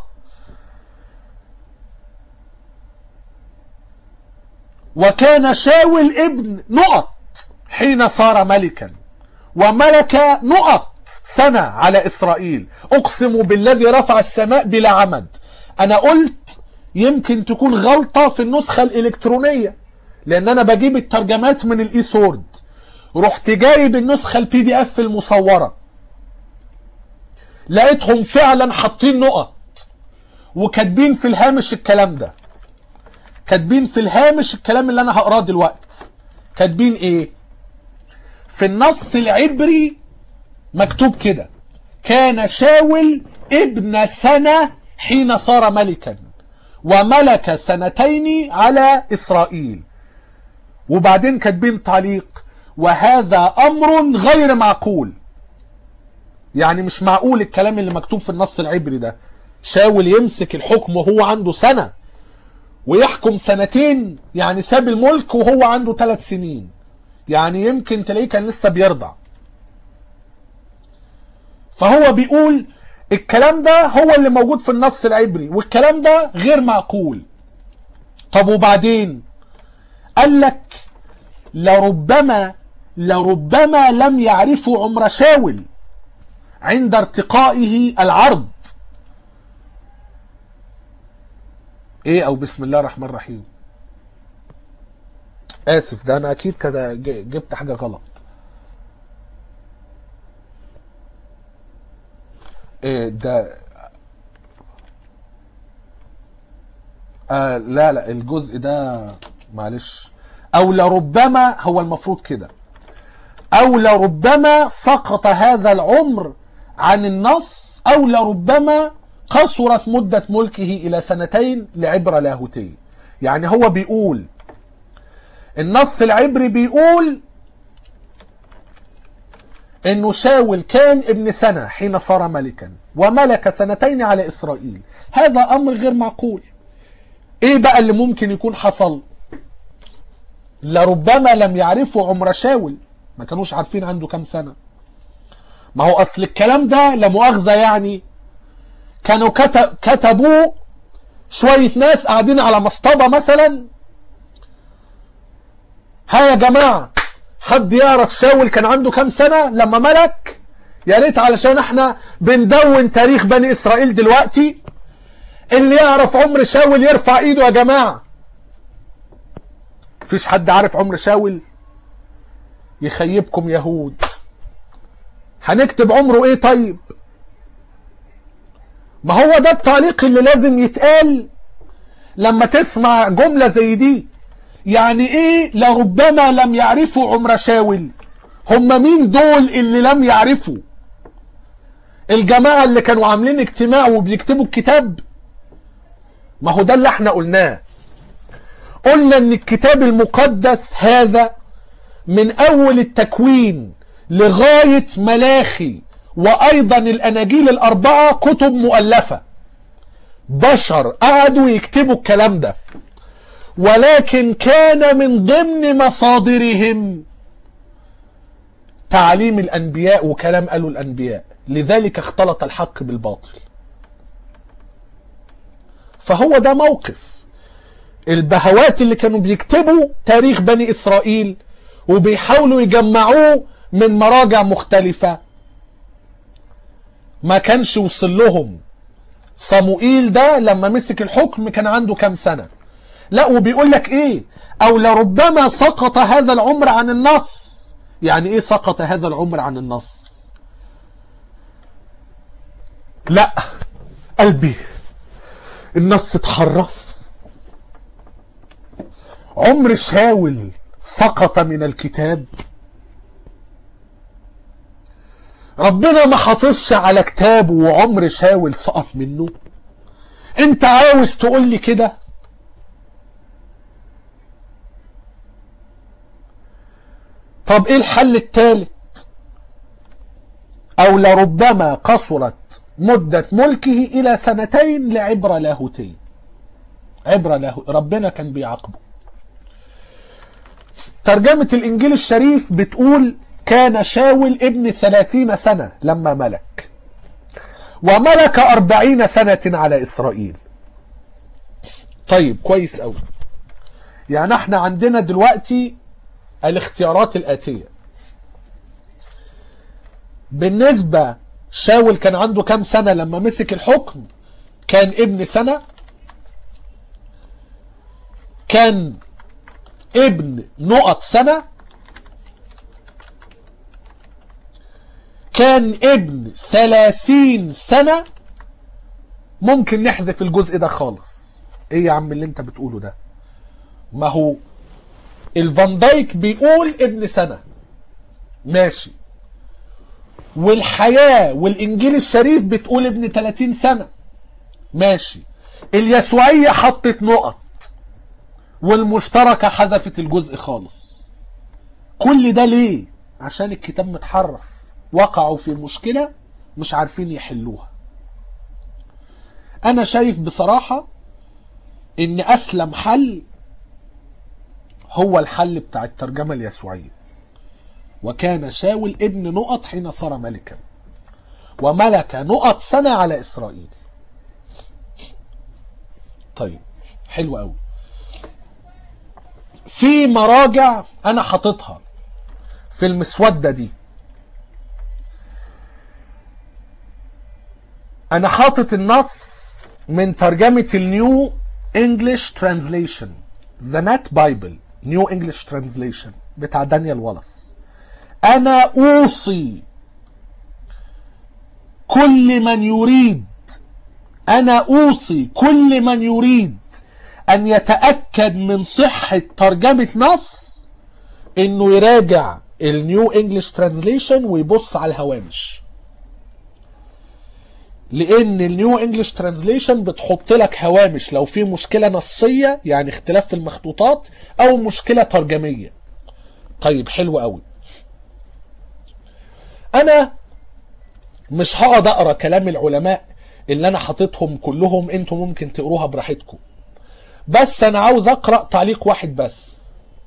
وكان شاول ابن نقط حين صار ملكا وملك نقط سنة على إسرائيل أقسم بالذي رفع السماء بلا عمد أنا قلت يمكن تكون غلطة في النسخة الإلكترونية لأن أنا بجيب الترجمات من الإي سورد رحت جايب النسخة البي دي اف المصورة لقيتهم فعلا حاطين نقط وكاتبين في الهامش الكلام ده كاتبين في الهامش الكلام اللي انا هقراه دلوقتي كاتبين ايه في النص العبري مكتوب كده كان شاول ابن سنة حين صار ملكا وملك سنتين على إسرائيل وبعدين كاتبين تعليق وهذا أمر غير معقول يعني مش معقول الكلام اللي مكتوب في النص العبري ده شاول يمسك الحكم وهو عنده سنة ويحكم سنتين يعني ساب الملك وهو عنده ثلاث سنين يعني يمكن تلاقيه كان لسه بيرضع فهو بيقول الكلام ده هو اللي موجود في النص العبري والكلام ده غير معقول طب وبعدين قال لك لربما لربما لم يعرفوا عمر شاول عند ارتقائه العرض ايه او بسم الله الرحمن الرحيم اسف ده انا اكيد كده جبت حاجه غلط إيه ده آه لا لا الجزء ده معلش او لربما هو المفروض كده او لربما سقط هذا العمر عن النص او لربما قصرت مدة ملكه الى سنتين لعبرة لاهوتية يعني هو بيقول النص العبري بيقول انه شاول كان ابن سنة حين صار ملكا وملك سنتين على اسرائيل هذا امر غير معقول ايه بقى اللي ممكن يكون حصل لربما لم يعرفوا عمر شاول ما كانوش عارفين عنده كام سنة ما هو اصل الكلام ده لا مؤاخذة يعني كانوا كتب كتبوا شوية ناس قاعدين على مصطبة مثلا ها يا جماعة حد يعرف شاول كان عنده كام سنة لما ملك يا ريت علشان احنا بندون تاريخ بني اسرائيل دلوقتي اللي يعرف عمر شاول يرفع ايده يا جماعة فيش حد عارف عمر شاول يخيبكم يهود هنكتب عمره ايه طيب ما هو ده التعليق اللي لازم يتقال لما تسمع جملة زي دي يعني ايه لربما لم يعرفوا عمر شاول هم مين دول اللي لم يعرفوا الجماعة اللي كانوا عاملين اجتماع وبيكتبوا الكتاب ما هو ده اللي احنا قلناه قلنا ان الكتاب المقدس هذا من اول التكوين لغاية ملاخي وايضا الاناجيل الاربعة كتب مؤلفة بشر قعدوا يكتبوا الكلام ده ولكن كان من ضمن مصادرهم تعليم الانبياء وكلام قالوا الانبياء لذلك اختلط الحق بالباطل فهو ده موقف البهوات اللي كانوا بيكتبوا تاريخ بني اسرائيل وبيحاولوا يجمعوه من مراجع مختلفة ما كانش وصل لهم صموئيل ده لما مسك الحكم كان عنده كام سنة لا وبيقول لك ايه او لربما سقط هذا العمر عن النص يعني ايه سقط هذا العمر عن النص لا قلبي النص اتحرف عمر شاول سقط من الكتاب ربنا ما حافظش على كتابه وعمر شاول سقط منه انت عاوز تقول لي كده طب ايه الحل الثالث او لربما قصرت مدة ملكه الى سنتين لعبرة لاهوتين عبرة له ربنا كان بيعاقبه ترجمة الانجيل الشريف بتقول كان شاول ابن ثلاثين سنة لما ملك وملك أربعين سنة على إسرائيل طيب كويس أوي يعني احنا عندنا دلوقتي الاختيارات الآتية بالنسبة شاول كان عنده كام سنة لما مسك الحكم كان ابن سنة كان ابن نقط سنة كان ابن ثلاثين سنة ممكن نحذف الجزء ده خالص ايه يا عم اللي انت بتقوله ده ما هو الفان دايك بيقول ابن سنة ماشي والحياة والانجيل الشريف بتقول ابن 30 سنة ماشي اليسوعية حطت نقط والمشتركة حذفت الجزء خالص كل ده ليه عشان الكتاب متحرف وقعوا في مشكلة مش عارفين يحلوها انا شايف بصراحة ان اسلم حل هو الحل بتاع الترجمة اليسوعية وكان شاول ابن نقط حين صار ملكا وملك نقط سنة على إسرائيل طيب حلو قوي في مراجع أنا حاططها في المسودة دي أنا حاطط النص من ترجمة النيو انجلش ترانزليشن ذا نت بايبل نيو انجلش ترانزليشن بتاع دانيال والاس انا اوصي كل من يريد انا اوصي كل من يريد ان يتاكد من صحه ترجمه نص انه يراجع النيو انجلش ترانزليشن ويبص على الهوامش لان النيو انجلش ترانزليشن بتحط لك هوامش لو في مشكله نصيه يعني اختلاف في المخطوطات او مشكله ترجميه طيب حلو قوي انا مش هقعد اقرا كلام العلماء اللي انا حاططهم كلهم انتم ممكن تقروها براحتكم بس انا عاوز اقرا تعليق واحد بس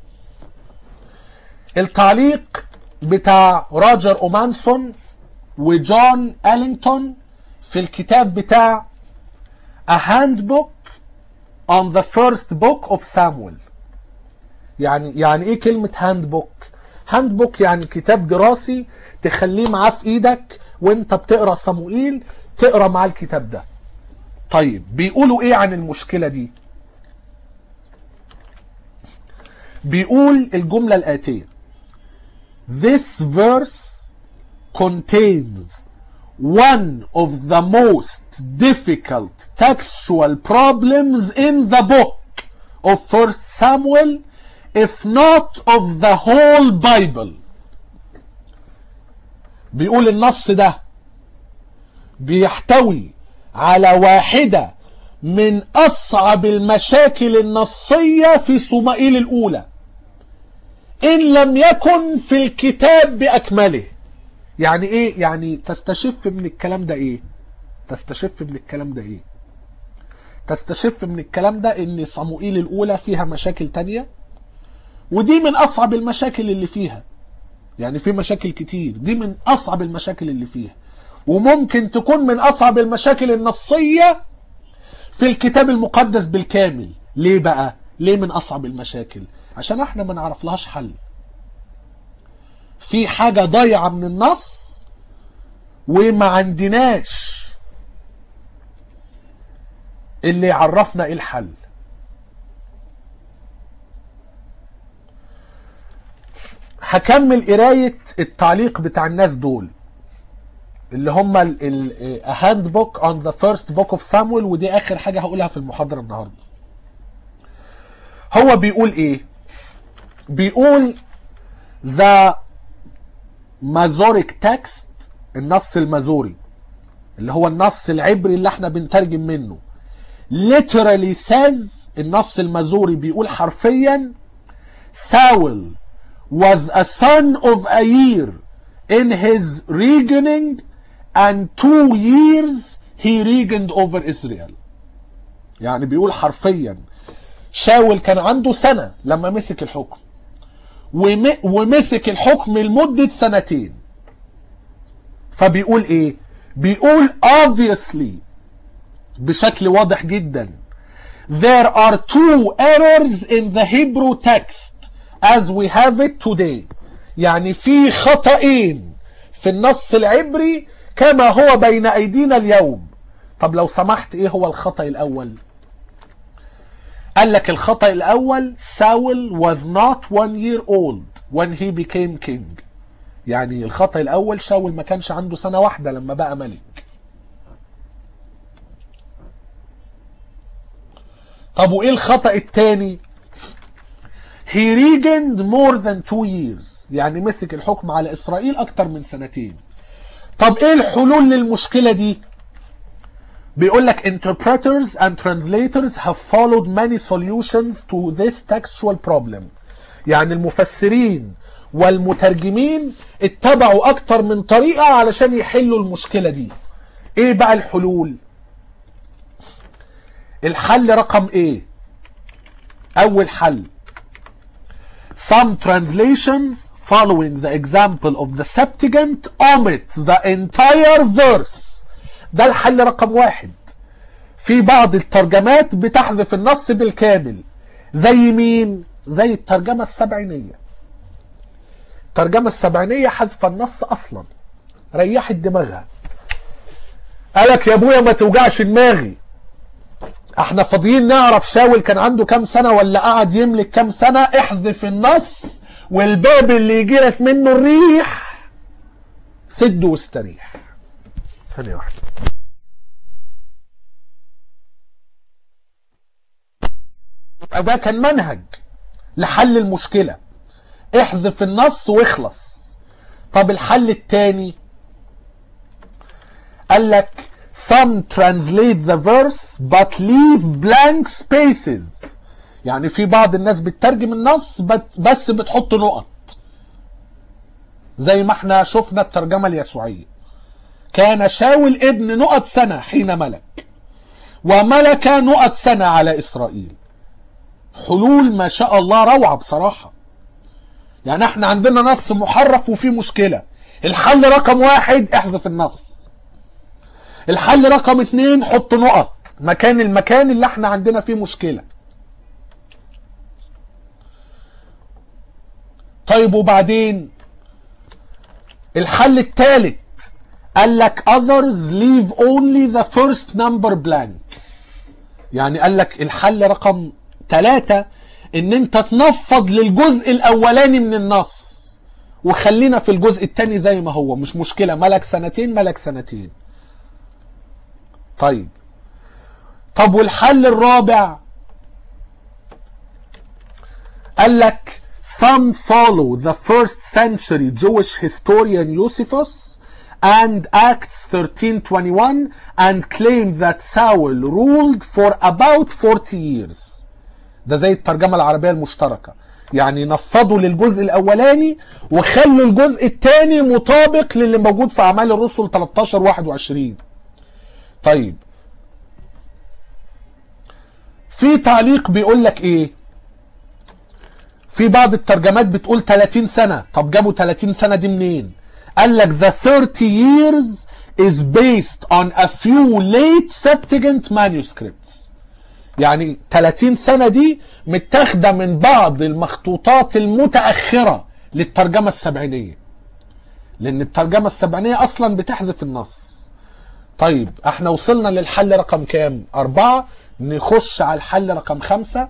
التعليق بتاع راجر اومانسون وجون الينغتون في الكتاب بتاع A Handbook on the First Book of Samuel يعني يعني ايه كلمة handbook handbook يعني كتاب دراسي تخليه معاه في ايدك وانت بتقرا صموئيل تقرا معاه الكتاب ده طيب بيقولوا ايه عن المشكلة دي بيقول الجملة الآتية This verse contains one of the most difficult textual problems in the book of First Samuel, if not of the whole Bible. بيقول النص ده بيحتوي على واحدة من أصعب المشاكل النصية في صمائيل الأولى إن لم يكن في الكتاب بأكمله يعني ايه يعني تستشف من الكلام ده ايه تستشف من الكلام ده ايه تستشف من الكلام ده ان صموئيل الاولى فيها مشاكل تانية ودي من اصعب المشاكل اللي فيها يعني في مشاكل كتير دي من اصعب المشاكل اللي فيها وممكن تكون من اصعب المشاكل النصية في الكتاب المقدس بالكامل ليه بقى ليه من اصعب المشاكل عشان احنا ما نعرف لهاش حل في حاجة ضايعة من النص وما عندناش اللي يعرفنا ايه الحل هكمل قراية التعليق بتاع الناس دول اللي هم ال A Handbook on the First Book of Samuel ودي آخر حاجة هقولها في المحاضرة النهاردة هو بيقول ايه بيقول the Mazoric text النص المازوري اللي هو النص العبري اللي احنا بنترجم منه literally says النص المازوري بيقول حرفيا Saul was a son of a year in his reigning and two years he reigned over Israel يعني بيقول حرفيا شاول كان عنده سنة لما مسك الحكم وم... ومسك الحكم لمدة سنتين فبيقول ايه بيقول obviously بشكل واضح جدا there are two errors in the Hebrew text as we have it today يعني في خطأين في النص العبري كما هو بين أيدينا اليوم طب لو سمحت ايه هو الخطأ الأول قال لك الخطأ الأول Saul was not one year old when he became king يعني الخطأ الأول شاول ما كانش عنده سنة واحدة لما بقى ملك طب وإيه الخطأ التاني He reigned more than two years يعني مسك الحكم على إسرائيل أكتر من سنتين طب إيه الحلول للمشكلة دي بيقول لك interpreters and translators have followed many solutions to this textual problem يعني المفسرين والمترجمين اتبعوا اكتر من طريقة علشان يحلوا المشكلة دي ايه بقى الحلول الحل رقم ايه اول حل some translations following the example of the Septuagint omit the entire verse ده الحل رقم واحد في بعض الترجمات بتحذف النص بالكامل زي مين زي الترجمة السبعينية الترجمة السبعينية حذف النص أصلا ريحت دماغها قالك يا ابويا ما توجعش دماغي احنا فاضيين نعرف شاول كان عنده كام سنة ولا قعد يملك كام سنة احذف النص والباب اللي يجيلك منه الريح سد واستريح ثانية واحدة يبقى ده كان منهج لحل المشكلة احذف النص واخلص طب الحل التاني قال لك some translate the verse but leave blank spaces يعني في بعض الناس بتترجم النص بس بتحط نقط زي ما احنا شفنا الترجمة اليسوعية كان شاول ابن نقط سنة حين ملك وملك نقط سنة على إسرائيل حلول ما شاء الله روعة بصراحة يعني احنا عندنا نص محرف وفيه مشكلة الحل رقم واحد احذف النص الحل رقم اتنين حط نقط مكان المكان اللي احنا عندنا فيه مشكلة طيب وبعدين الحل الثالث قال لك others leave only the first number blank يعني قال لك الحل رقم ثلاثة ان انت تنفض للجزء الاولاني من النص وخلينا في الجزء الثاني زي ما هو مش مشكلة ملك سنتين ملك سنتين طيب طب والحل الرابع قال لك some follow the first century Jewish historian Josephus and Acts 13:21 and claim that Saul ruled for about 40 years ده زي الترجمة العربية المشتركة يعني نفضوا للجزء الأولاني وخلوا الجزء الثاني مطابق للي موجود في أعمال الرسل 13 21 طيب في تعليق بيقول لك ايه في بعض الترجمات بتقول 30 سنة طب جابوا 30 سنة دي منين قال لك the 30 years is based on a few late Septuagint manuscripts يعني 30 سنة دي متاخدة من بعض المخطوطات المتأخرة للترجمة السبعينية لأن الترجمة السبعينية أصلا بتحذف النص طيب احنا وصلنا للحل رقم كام أربعة نخش على الحل رقم خمسة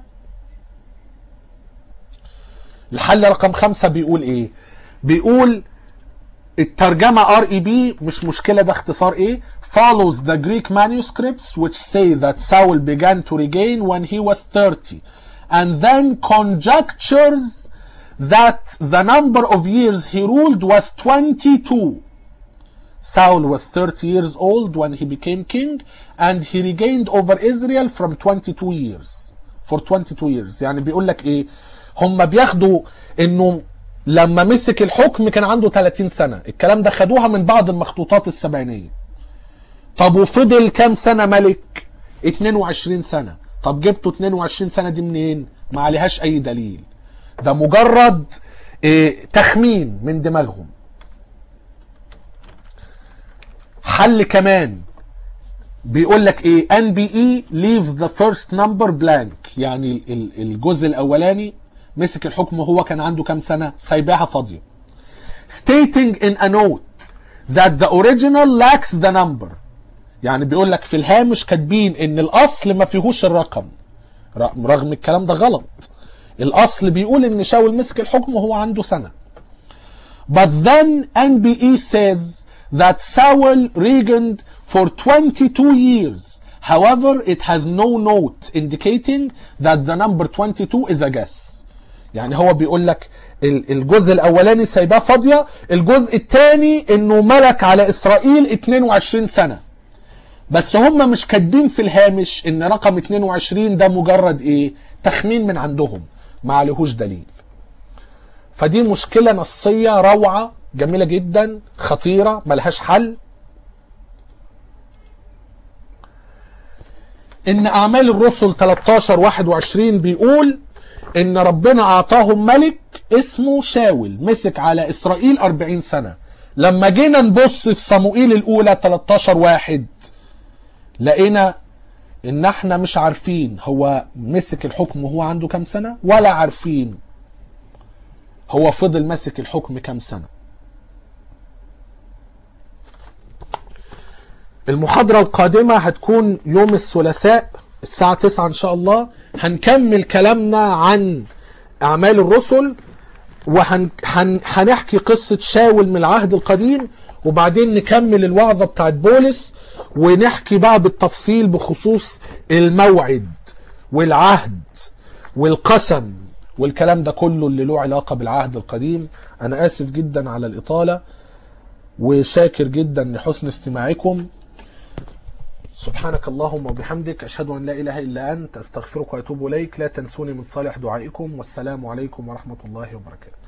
الحل رقم خمسة بيقول ايه بيقول الترجمة ار اي بي مش مشكلة ده اختصار ايه follows the Greek manuscripts which say that Saul began to regain when he was 30 and then conjectures that the number of years he ruled was 22 Saul was 30 years old when he became king and he regained over Israel from 22 years for 22 years يعني بيقول لك ايه هم بياخدوا انه لما مسك الحكم كان عنده 30 سنة الكلام ده خدوها من بعض المخطوطات السبعينية طب وفضل كام سنة ملك 22 سنة طب جبتوا 22 سنة دي منين ما عليهاش اي دليل ده مجرد إيه تخمين من دماغهم حل كمان بيقول لك ايه ان بي اي leaves the first number blank يعني ال- الجزء الاولاني مسك الحكم وهو كان عنده كام سنه سايباها فاضيه stating in a note that the original lacks the number يعني بيقول لك في الهامش كاتبين ان الاصل ما فيهوش الرقم ر- رغم الكلام ده غلط الاصل بيقول ان شاول مسك الحكم وهو عنده سنه But then NBE says that Saul reigned for 22 years. However, it has no note indicating that the number 22 is a guess. يعني هو بيقول لك ال- الجزء الاولاني سايباه فاضيه، الجزء الثاني انه ملك على اسرائيل 22 سنه. بس هم مش كاتبين في الهامش ان رقم 22 ده مجرد ايه؟ تخمين من عندهم، ما عليهوش دليل. فدي مشكلة نصية روعة جميلة جدا خطيرة ملهاش حل ان اعمال الرسل 13 21 بيقول ان ربنا اعطاهم ملك اسمه شاول مسك على اسرائيل 40 سنة لما جينا نبص في صموئيل الاولى 13 واحد لقينا ان احنا مش عارفين هو مسك الحكم وهو عنده كام سنة ولا عارفين هو فضل ماسك الحكم كام سنة المحاضرة القادمة هتكون يوم الثلاثاء الساعة 9 إن شاء الله هنكمل كلامنا عن أعمال الرسل وهنحكي قصة شاول من العهد القديم وبعدين نكمل الوعظة بتاعت بولس ونحكي بقى بالتفصيل بخصوص الموعد والعهد والقسم والكلام ده كله اللي له علاقة بالعهد القديم أنا آسف جدا على الإطالة وشاكر جدا لحسن استماعكم سبحانك اللهم وبحمدك أشهد أن لا إله إلا أنت أستغفرك وأتوب إليك لا تنسوني من صالح دعائكم والسلام عليكم ورحمة الله وبركاته